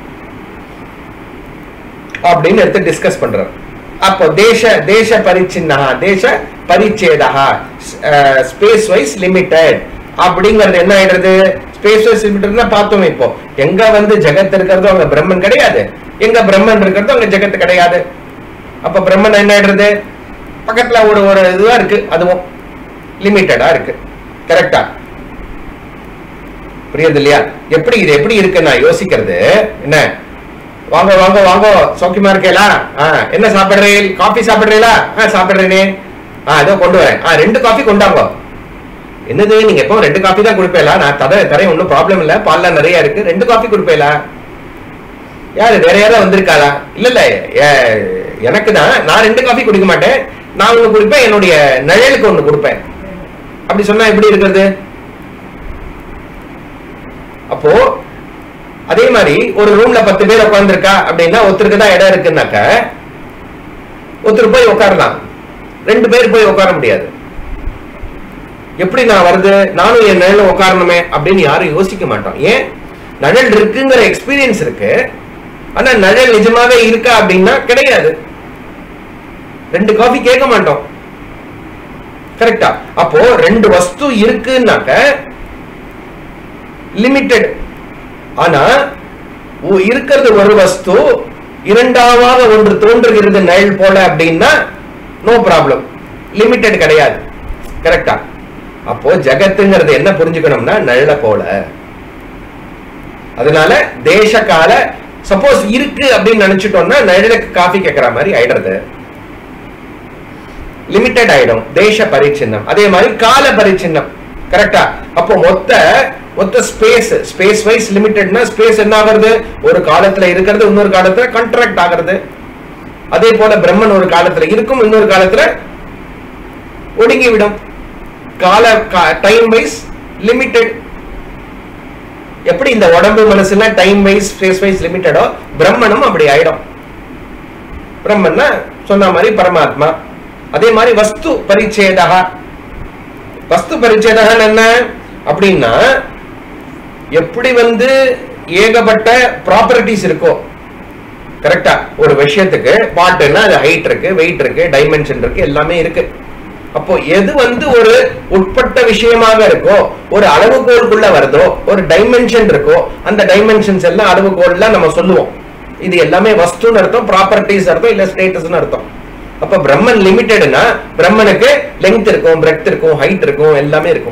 அப்படின்னு எடுத்து டிஸ்கஸ் பண்றார் அப்போ தேச தேச பரிச்சின்னா தேச பரிச்சேதா ஸ்பேஸ் வைஸ் லிமிட்டட் அப்படிங்கிறது என்ன ஆயிடுறது ஸ்பேஸ் வைஸ் லிமிட்டட்னா பார்த்தோம் இப்போ எங்க வந்து ஜெகத் இருக்கிறதோ அங்க பிரம்மன் கிடையாது எங்க பிரம்மன் இருக்கிறதோ அங்க ஜெகத் கிடையாது அப்ப பிரம்மன் என்ன ஆயிடுறது பக்கத்துல ஒரு ஒரு இதுவா இருக்கு அதுவும் லிமிட்டடா இருக்கு கரெக்டா புரியுது இல்லையா எப்படி இது எப்படி இருக்கு நான் யோசிக்கிறது என்ன வாங்க வாங்க வாங்க சௌக்கியமா இருக்கேலா ஆ, என்ன சாப்பிடுறீங்க காஃபி சாப்பிடுறீங்களா ஆ சாப்பிடுறேனே ஆ இதோ கொண்டு வரேன் ஆ ரெண்டு காஃபி கொண்டாங்க என்னது நீங்க எப்போ ரெண்டு காஃபி தான் குடிப்பேலா நான் தர தரேன் ஒன்றும் ப்ராப்ளம் இல்ல பால்ல நிறைய இருக்கு ரெண்டு காஃபி குடிப்பேலா யாரு வேற யாராவது வந்திருக்காளா இல்ல இல்ல ஏ- எனக்கு தான் நான் ரெண்டு காஃபி குடிக்க மாட்டேன் நான் ஒண்ணு குடிப்பேன் என்னுடைய நிழலுக்கு ஒண்ணு கொடுப்பேன் அப்படி சொன்னா எப்படி இருக்கிறது அப்போ அதே மாதிரி ஒரு ரூம்ல பத்து பேர் உட்கார்ந்திருக்கா அப்படின்னா ஒருத்தருக்கு தான் இடம் இருக்குன்னாக்க ஒருத்தர் போய் உட்காரலாம் ரெண்டு பேர் போய் உட்கார முடியாது எப்படி நான் வருது நானும் என் நிழல்ல உட்காரணுமே அப்படின்னு யாரும் யோசிக்க மாட்டோம் ஏன் நிழல் இருக்குங்கிற எக்ஸ்பீரியன்ஸ் இருக்கு ஆனா நிழல் நிஜமாவே இருக்கா அப்படின்னா கிடையாது ரெண்டு காஃபி கேட்க மாட்டோம் கரெக்டா அப்போ ரெண்டு வஸ்து இருக்குன்னாக்க லிமிட்டெட் ஆனா ஒ- இருக்கிறது ஒரு வஸ்து இரண்டாவது ஒன்று தோன்றுகிறது நிழல் போல அப்படின்னா நோ ப்ராப்ளம் லிமிட்டெட் கிடையாது கரெக்டா அப்போ ஜகத்துங்கிறது என்ன புரிஞ்சுக்கணும்னா நிழல போல அதனால தேச கால சப்போஸ் இருக்கு அப்படின்னு நினைச்சிட்டோம்னா நிழலுக்கு காஃபி கேட்கற மாதிரி ஆயிடுறது லிமிட்டெட் ஆயிடும் தேச பரிச்சின்னம் அதே மாதிரி கால பரிச்சின்னம் கரெக்டா அப்போ மொத்த மொத்த ஸ்பேஸ் ஸ்பேஸ் வைஸ் லிமிட்டெட்னா ஸ்பேஸ் என்ன ஆகுறது ஒரு காலத்துல இருக்கிறது இன்னொரு காலத்துல கண்ட்ராக்ட் ஆகிறது அதே போல பிரம்மன் ஒரு காலத்துல இருக்கும் இன்னொரு காலத்துல ஒடுங்கி விடும் கால டைம் வைஸ் லிமிட்டெட் எப்படி இந்த உடம்பு மனசுல டைம் வைஸ் ஸ்பேஸ் வைஸ் லிமிட்டடோ பிரம்மனும் அப்படி ஆயிடும் பிரம்மன்னா சொன்ன மாதிரி பரமாத்மா அதே மாதிரி வஸ்து பரிச்சேதா வஸ்து பரிச்சேதகன் என்ன அப்படின்னா எப்படி வந்து ஏகப்பட்ட ப்ராப்பர்ட்டிஸ் இருக்கோ கரெக்டா ஒரு விஷயத்துக்கு பாட்டுன்னா அது ஹைட் இருக்கு வெயிட் இருக்கு டைமென்ஷன் இருக்கு எல்லாமே இருக்கு அப்போ எது வந்து ஒரு உட்பட்ட விஷயமாக இருக்கோ ஒரு அளவுகோலுக்குள்ள வருதோ ஒரு டைமென்ஷன் இருக்கோ அந்த டைமென்ஷன்ஸ் எல்லாம் அளவுகோல்ல நம்ம சொல்லுவோம் இது எல்லாமே வஸ்துன்னு அர்த்தம் ப்ராப்பர்ட்டிஸ் அர்த்தம் இல்ல ஸ்டேட்டஸ்னு அர்த்தம் அப்ப பிரம்மன் லிமிட்டெட்னா பிரம்மனுக்கு லெங்த் இருக்கும் பிரெத் இருக்கும் ஹைட் இருக்கும் எல்லாமே இருக்கும்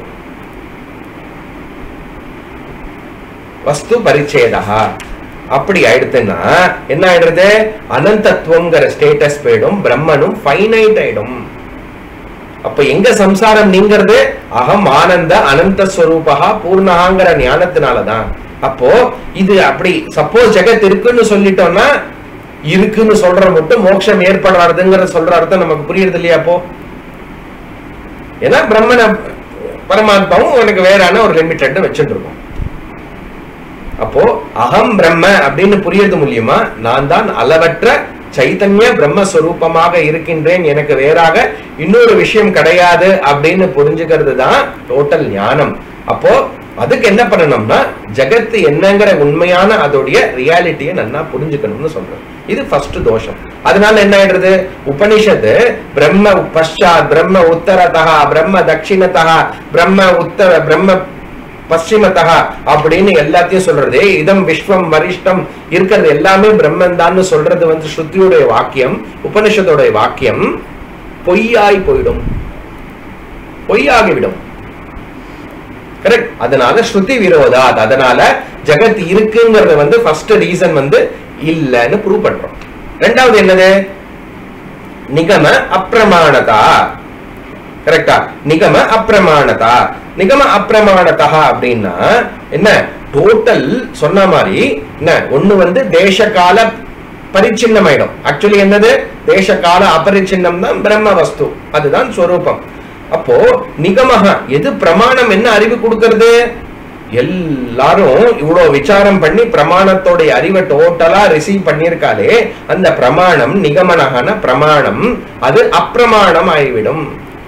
வஸ்து பரிச்சேதா அப்படி ஆயிடுத்துன்னா என்ன ஆயிடுறது அனந்தத்துவங்கிற ஸ்டேட்டஸ் போயிடும் பிரம்மனும் ஃபைனைட் ஆயிடும் அப்ப எங்க சம்சாரம் நீங்கிறது அகம் ஆனந்த அனந்த ஸ்வரூபகா பூர்ணகாங்கிற ஞானத்தினாலதான் அப்போ இது அப்படி சப்போஸ் ஜெகத் இருக்குன்னு சொல்லிட்டோம்னா இருக்குன்னு சொல்ற மட்டும் மோட்சம் ஏற்படுறதுங்கிற சொல்ற அர்த்தம் நமக்கு புரியுறது இல்லையா அப்போ ஏன்னா பிரம்மன பரமாத்மாவும் உனக்கு வேறான ஒரு லிமிட்டட் வச்சுட்டு இருக்கோம் அப்போ அகம் பிரம்ம அப்படின்னு புரியறது மூலியமா நான் தான் அளவற்ற சைத்தன்ய பிரம்மஸ்வரூபமாக இருக்கின்றேன் எனக்கு வேறாக இன்னொரு விஷயம் கிடையாது அப்படின்னு புரிஞ்சுக்கிறது தான் டோட்டல் ஞானம் அப்போ அதுக்கு என்ன பண்ணணும்னா ஜெகத்து என்னங்கிற உண்மையான அதோடைய ரியாலிட்டியை நல்லா புரிஞ்சுக்கணும்னு சொல்றேன் இது ஃபர்ஸ்ட் தோஷம் அதனால என்ன ஆயிடுறது உபனிஷத்து பிரம்ம பஷாத் பிரம்ம உத்தரதா பிரம்ம தட்சிணதா பிரம்ம உத்தர பிரம்ம பশ্চিமத்தகா அப்படின்னு எல்லாத்தையும் சொல்றது இதம் விஸ்வம் வரிஷ்டம் இருக்கிறது எல்லாமே பிரம்மன் தான் சொல்றது வந்து ஸ்ருதியுடைய வாக்கியம் உபனிஷத்தோடைய வாக்கியம் பொய்யாய் போயிடும் பொய்யாகிவிடும் கரெக்ட் அதனால ஸ்ருதி விரோதாத் அதனால ஜெகத் இருக்குங்கிறது வந்து ஃபர்ஸ்ட் ரீசன் வந்து இல்லைன்னு ப்ரூவ் பண்றோம் ரெண்டாவது என்னது நிகம அப்பிரமாணதா கரெக்டா நிகம அப்பிரமாணதா நிகம அப்பிரமாணதா அப்படின்னா என்ன டோட்டல் சொன்ன மாதிரி என்ன ஒண்ணு வந்து தேச கால பரிச்சின்னமாயிடும் ஆக்சுவலி என்னது தேச கால அபரிச்சின்னம் தான் பிரம்ம வஸ்து அதுதான் ஸ்வரூபம் அப்போ நிகமக எது பிரமாணம் என்ன அறிவு கொடுக்கிறது எல்லாரும் இவ்வளவு விசாரம் பண்ணி பிரமாணத்தோடைய அறிவை டோட்டலா ரிசீவ் பண்ணியிருக்காலே அந்த பிரமாணம் நிகமனகன பிரமாணம் அது அப்பிரமாணம் ஆகிவிடும்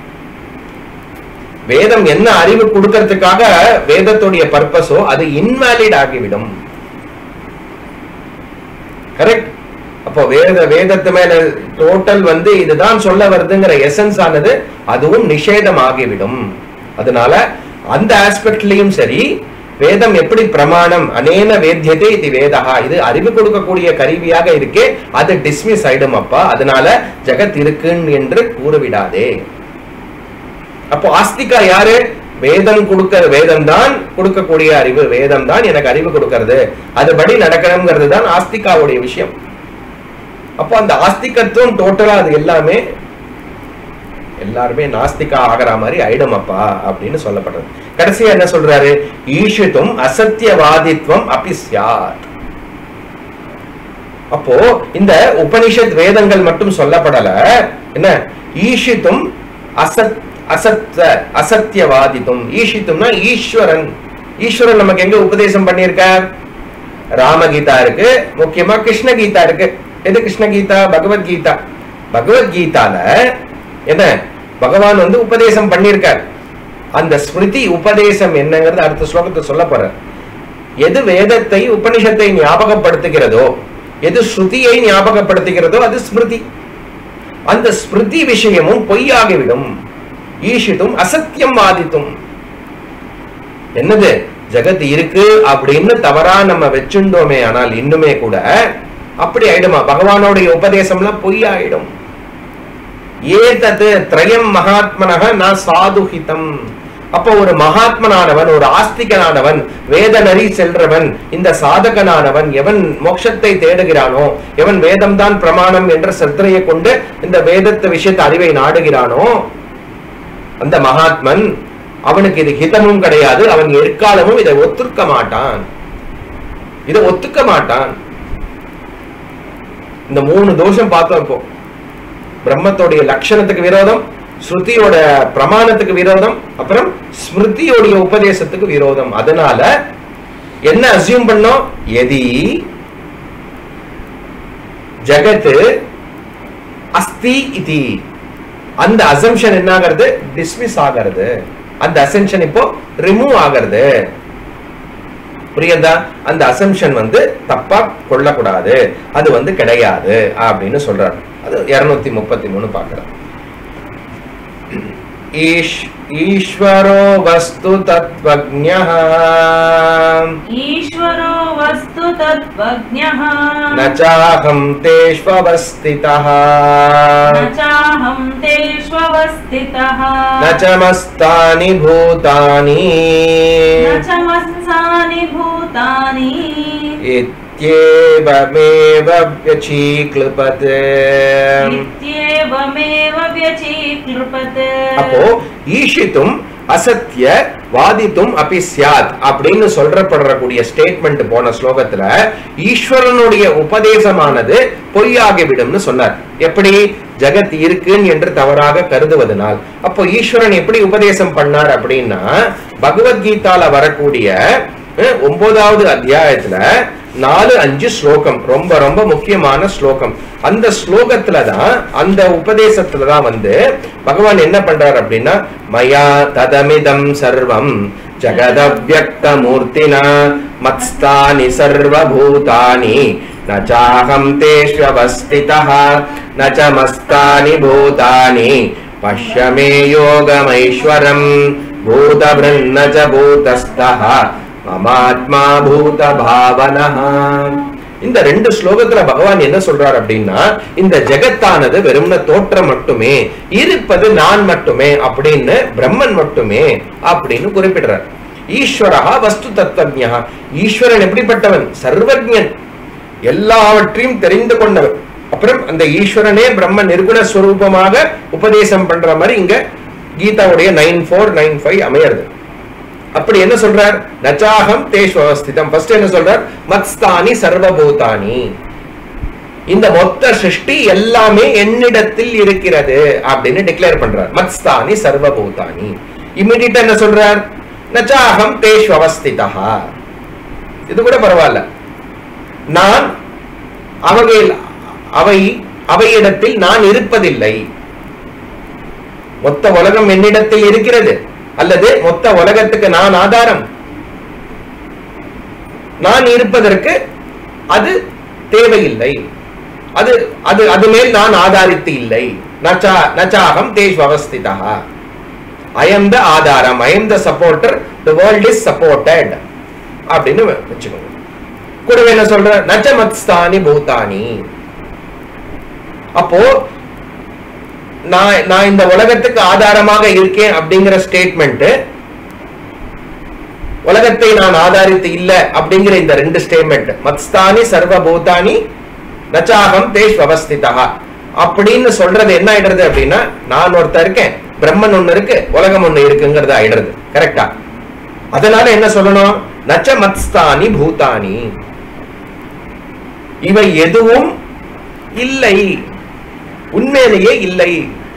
வேதம் என்ன அறிவு கொடுக்கறதுக்காக வேதத்துடைய பர்பஸோ அது இன்வாலிட் ஆகிவிடும் கரெக்ட் அப்போ வேத வேதத்து மேல டோட்டல் வந்து இதுதான் சொல்ல வருதுங்கிற எசன்ஸ் ஆனது அதுவும் நிஷேதம் ஆகிவிடும் அதனால அந்த ஆஸ்பெக்ட்லயும் சரி வேதம் எப்படி பிரமாணம் அனேன வேத்தியதே இது வேதகா இது அறிவு கொடுக்கக்கூடிய கருவியாக இருக்கே அது டிஸ்மிஸ் ஆயிடும் அப்பா அதனால ஜெகத் இருக்குன்னு என்று கூறிவிடாதே அப்போ ஆஸ்திகா யாரு வேதம் கொடுக்கிற வேதம் தான் கொடுக்கக்கூடிய அறிவு வேதம் தான் எனக்கு அறிவு கொடுக்கிறது அதுபடி நடக்கணுங்கிறது தான் ஆஸ்திகாவுடைய விஷயம் அப்போ அந்த ஆஸ்திகத்துவம் டோட்டலா அது எல்லாமே எல்லாருமே நாஸ்திகா ஆகிற மாதிரி ஐடமப்பா அப்படின்னு சொல்லப்படுறது கடைசியா என்ன சொல்றாரு ஈஷித்தும் அசத்தியவாதித்வம் அப்படி சியாத் அப்போ இந்த உபனிஷத் வேதங்கள் மட்டும் சொல்லப்படல என்ன ஈஷித்தும் அசத் அசத்த அசத்தியவாதித்தும் ஈஷித்தும்னா ஈஸ்வரன் ஈஸ்வரன் நமக்கு எங்க உபதேசம் பண்ணியிருக்கார் ராமகீதா இருக்கு முக்கியமா கிருஷ்ணகீதா இருக்கு எது கிருஷ்ணகீதா பகவத்கீதா பகவத்கீதால என்ன பகவான் வந்து உபதேசம் பண்ணியிருக்கார் அந்த ஸ்மிருதி உபதேசம் என்னங்கிறது அடுத்த ஸ்லோகத்தை சொல்ல போறார் எது வேதத்தை உபனிஷத்தை ஞாபகப்படுத்துகிறதோ எது ஸ்ருதியை ஞாபகப்படுத்துகிறதோ அது ஸ்மிருதி அந்த ஸ்மிருதி விஷயமும் பொய்யாகிவிடும் ஈஷித்தும் அசத்தியம் வாதித்தும் என்னது ஜெகத் இருக்கு அப்படின்னு தவறா நம்ம வச்சுட்டோமே ஆனால் இன்னுமே கூட அப்படி ஆயிடுமா பகவானுடைய உபதேசம்லாம் பொய்யாயிடும் ஏதது திரயம் மகாத்மனக நான் சாதுஹிதம் அப்போ ஒரு மகாத்மனானவன் ஒரு ஆஸ்திகனானவன் வேத நெறி செல்றவன் இந்த சாதகனானவன் எவன் மோட்சத்தை தேடுகிறானோ எவன் வேதம்தான் பிரமாணம் என்ற சிரத்தையை கொண்டு இந்த வேதத்து விஷயத்த அறிவை நாடுகிறானோ அந்த மகாத்மன் அவனுக்கு இது ஹிதமும் கிடையாது அவன் எக்காலமும் இதை ஒத்துக்க மாட்டான் இதை ஒத்துக்க மாட்டான் இந்த மூணு தோஷம் பார்த்தோம் இப்போ பிரம்மத்தோடைய லட்சணத்துக்கு விரோதம் ஸ்ருதியோட பிரமாணத்துக்கு விரோதம் அப்புறம் ஸ்மிருதியோடைய உபதேசத்துக்கு விரோதம் அதனால என்ன அசியூம் பண்ணோம் எதி ஜகத்து அஸ்தி இதி அந்த அசம்ஷன் என்ன ஆகிறது டிஸ்மிஸ் ஆகிறது அந்த அசென்ஷன் இப்போ ரிமூவ் ஆகிறது புரியுதா அந்த அசம்ஷன் வந்து தப்பா கொள்ளக்கூடாது அது வந்து கிடையாது அப்படின்னு சொல்றாரு அது இருநூத்தி முப்பத்தி மூணு பாக்குறோம் ஈஷ் ஈஸ்வரோ வஸ்து தத்வஜ்ஞः ईश्वरो वस्तु तत्त्वज्ञः न चाहं तेष्वस्थितः न चाहं तेष्वस्थितः न च मस्तानि भूतानि न च मत्सानि भूतानि इत्येवमेव व्यचीक्लृपते इत्येवमेव व्यचीकृपते அப்போ ஈஷித்தும் அசத்திய வாதித்தும் அப்பி சியாத் அப்படின்னு சொல்றப்படக்கூடிய ஸ்டேட்மெண்ட் போன ஸ்லோகத்துல ஈஸ்வரனுடைய உபதேசமானது பொய்யாகிவிடும்னு சொன்னார் எப்படி ஜெகத் இருக்குன்னு என்று தவறாக கருதுவதனால் அப்போ ஈஸ்வரன் எப்படி உபதேசம் பண்ணார் அப்படின்னா பகவத்கீதால வரக்கூடிய அஹ், ஒன்பதாவது அத்தியாயத்துல நாலு அஞ்சு ஸ்லோகம் ரொம்ப ரொம்ப முக்கியமான ஸ்லோகம் அந்த ஸ்லோகத்துல தான் அந்த உபதேசத்துல தான் வந்து பகவான் என்ன பண்றார் அப்படின்னா மயா ததமிதம் சர்வம் ஜகதவ்யக்த மூர்த்தினா மத்ஸ்தானி சர்வபூதானி ந சாஹம் தேஷ்வஸ்திதः ந ச மஸ்தானி பூதானி பஷ்ய மே யோகமைஸ்வரம் பூதபிருன்ன ச பூதஸ்தः மமாத்மா பூத பாவனஹ இந்த ரெண்டு ஸ்லோகத்துல பகவான் என்ன சொல்றார் அப்படின்னா இந்த ஜெகத்தானது வெறும்ன தோற்றம் மட்டுமே இருப்பது நான் மட்டுமே அப்படின்னு பிரம்மன் மட்டுமே அப்படின்னு குறிப்பிடுறார் ஈஸ்வரஹா வஸ்து தத்துவஜா ஈஸ்வரன் எப்படிப்பட்டவன் சர்வஜன் எல்லாவற்றையும் தெரிந்து கொண்டவன் அப்புறம் அந்த ஈஸ்வரனே பிரம்ம நிர்குண ஸ்வரூபமாக உபதேசம் பண்ற மாதிரி இங்க கீதாவுடைய நைன் ஃபோர் நைன் ஃபைவ் அமையிறது அப்படி என்ன சொல்றார் நச்சாகம் தேஷ்வஸ்திதம் ஃபர்ஸ்ட் என்ன சொல்றார் மத்ஸ்தானி சர்வபூதானி இந்த மொத்த சிருஷ்டி எல்லாமே என்னிடத்தில் இருக்கிறது அப்படின்னு டிக்ளேர் பண்றார் மத்ஸ்தானி சர்வபூதானி இமிடியட்டா என்ன சொல்றார் நச்சாகம் தேஷ்வஸ்திதா இது கூட பரவாயில்ல நான் அவையில் அவை அவையிடத்தில் நான் இருப்பதில்லை மொத்த உலகம் என்னிடத்தில் இருக்கிறது அல்லது மொத்த உலகத்துக்கு நான் ஆதாரம் நான் இருப்பதற்கு அது தேவையில்லை அது அது அது மேல் நான் ஆதாரித்து இல்லை நச்சா நச்சாகம் தேஷ் அவஸ்திதா ஐ am the adharam I am the supporter the world is supported அப்படின்னு வச்சுக்கோங்க கூடவே என்ன சொல்ற நச்ச மத்ஸ்தானி பூதானி அப்போ நான் நான் இந்த உலகத்துக்கு ஆதாரமாக இருக்கேன் அப்படிங்கிற ஸ்டேட்மெண்ட் உலகத்தை நான் ஆதாரித்து இல்ல அப்படிங்கிற இந்த ரெண்டு ஸ்டேட்மெண்ட் மத்ஸ்தானி சர்வபூதானி நச்சாகம் தேஷ் அவஸ்திதா அப்படின்னு சொல்றது என்ன ஆயிடுறது அப்படின்னா நான் ஒருத்தன் இருக்கேன் பிரம்மன் ஒண்ணு இருக்கு உலகம் ஒண்ணு இருக்குங்கிறது ஆயிடுறது கரெக்டா அதனால என்ன சொல்லணும் நச்ச மத்ஸ்தானி பூதானி இவை எதுவும் இல்லை உண்மையிலேயே இல்லை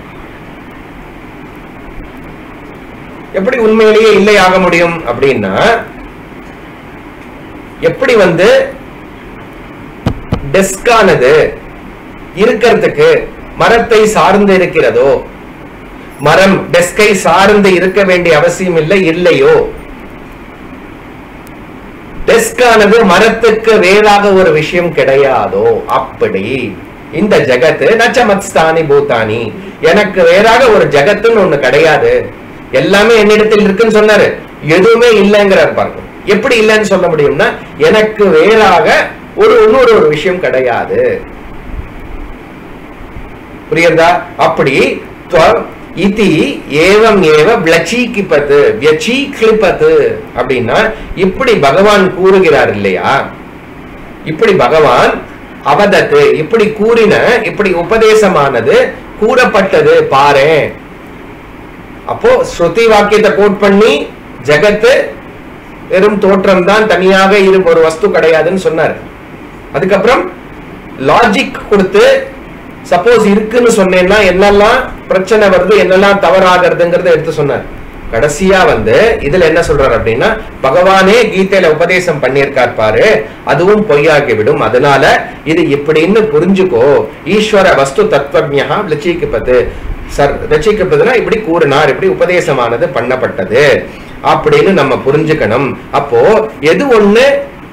எப்படி உண்மையிலேயே இல்லை ஆக முடியும் அப்படின்னா எப்படி வந்து டெஸ்கானது இருக்கிறதுக்கு மரத்தை சார்ந்து இருக்கிறதோ மரம் டெஸ்கை சார்ந்து இருக்க வேண்டிய அவசியம் இல்லை இல்லையோ டெஸ்கானது மரத்துக்கு வேறாக ஒரு விஷயம் கிடையாதோ அப்படி இந்த ஜகத்து நச்சமத்ஸ்தானி பூத்தானி எனக்கு வேறாக ஒரு ஜகத்துன்னு ஒண்ணு கிடையாது எல்லாமே என்னிடத்தில் இருக்குன்னு சொன்னாரு எதுவுமே இல்லைங்கிறார் பாருங்க எப்படி இல்லைன்னு சொல்ல முடியும்னா எனக்கு வேறாக ஒரு இன்னொரு ஒரு விஷயம் கிடையாது புரியுதா அப்படி துவ- இதி ஏவம் ஏவ விளச்சீக்கிப்பது வியச்சீக்லிப்பது அப்படின்னா இப்படி பகவான் கூறுகிறார் இல்லையா இப்படி பகவான் அவதத்து இப்படி கூறின இப்படி உபதேசமானது கூறப்பட்டது பாரேன் அப்போ ஸ்ருதி வாக்கியத்தை கோட் பண்ணி ஜகத்து வெறும் தோற்றம் தான் தனியாக இரு ஒரு வஸ்து கிடையாதுன்னு சொன்னார் அதுக்கப்புறம் லாஜிக் கொடுத்து சப்போஸ் இருக்குன்னு சொன்னேன்னா என்னெல்லாம் பிரச்சனை வருது என்னெல்லாம் தவறாகிறதுங்கிறத எடுத்து சொன்னார் கடைசியா வந்து இதுல என்ன சொல்றாரு அப்படின்னா பகவானே கீதையில உபதேசம் பண்ணியிருக்கார் பாரு அதுவும் பொய்யாகி விடும் அதனால இது இப்படின்னு புரிஞ்சுக்கோ ஈஸ்வர வஸ்து தத்துவஜா லட்சிக்கப்பது சர் ரசிக்கப்பதுன்னா இப்படி கூறினார் இப்படி உபதேசமானது பண்ணப்பட்டது அப்படின்னு நம்ம புரிஞ்சுக்கணும் அப்போ எது ஒண்ணு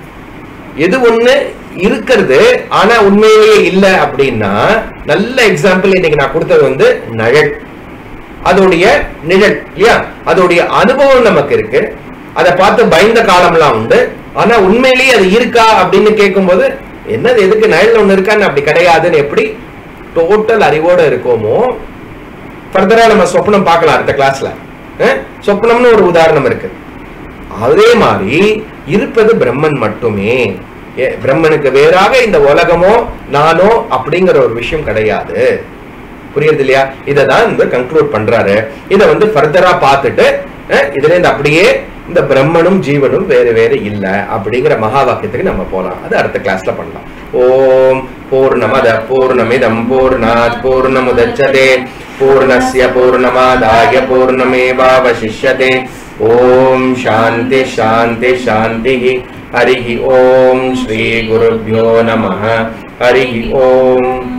எது ஒண்ணு இருக்கிறது ஆனா உண்மையிலேயே இல்ல அப்படின்னா நல்ல எக்ஸாம்பிள் இன்னைக்கு நான் கொடுத்தது வந்து நிழல் அதோடைய நிழல் இல்லையா அதோடைய அனுபவம் நமக்கு இருக்கு அதை பார்த்து பயந்த காலம்லாம் உண்டு ஆனா உண்மையிலேயே அது இருக்கா அப்படின்னு கேட்கும்போது என்னது எதுக்கு நிழல் ஒண்ணு இருக்கான்னு அப்படி கிடையாதுன்னு எப்படி டோட்டல் அறிவோட இருக்கோமோ ஃபர்தரா நம்ம சொப்னம் பார்க்கலாம் அடுத்த கிளாஸ்ல சொப்னம்னு ஒரு உதாரணம் இருக்கு அதே மாதிரி இருப்பது பிரம்மன் மட்டுமே ஏ- பிரம்மனுக்கு வேறாக இந்த உலகமோ நானோ அப்படிங்கிற ஒரு விஷயம் கிடையாது புரியுது இல்லையா இதை தான் இந்த கன்க்ளூட் பண்றாரு இதை வந்து ஃபர்தரா பார்த்துட்டு அஹ், இதுல இருந்து அப்படியே இந்த பிரம்மனும் ஜீவனும் வேறு வேறு இல்ல அப்படிங்கிற மகா வாக்கியத்துக்கு நம்ம போலாம் அது அடுத்த கிளாஸ்ல பண்ணலாம் ஓம் பூர்ணமத பூர்ணமிதம் பூர்ணாத் பூர்ணமுதச்சதே பூர்ணஸ்ய பூர்ணமாதாய பூர்ணமேவாவசிஷ்யதே ஓம் சாந்தி சாந்தி சாந்தி ஹரி ஓம் ஸ்ரீ குருभ्यो நமः ஹரி ஓம்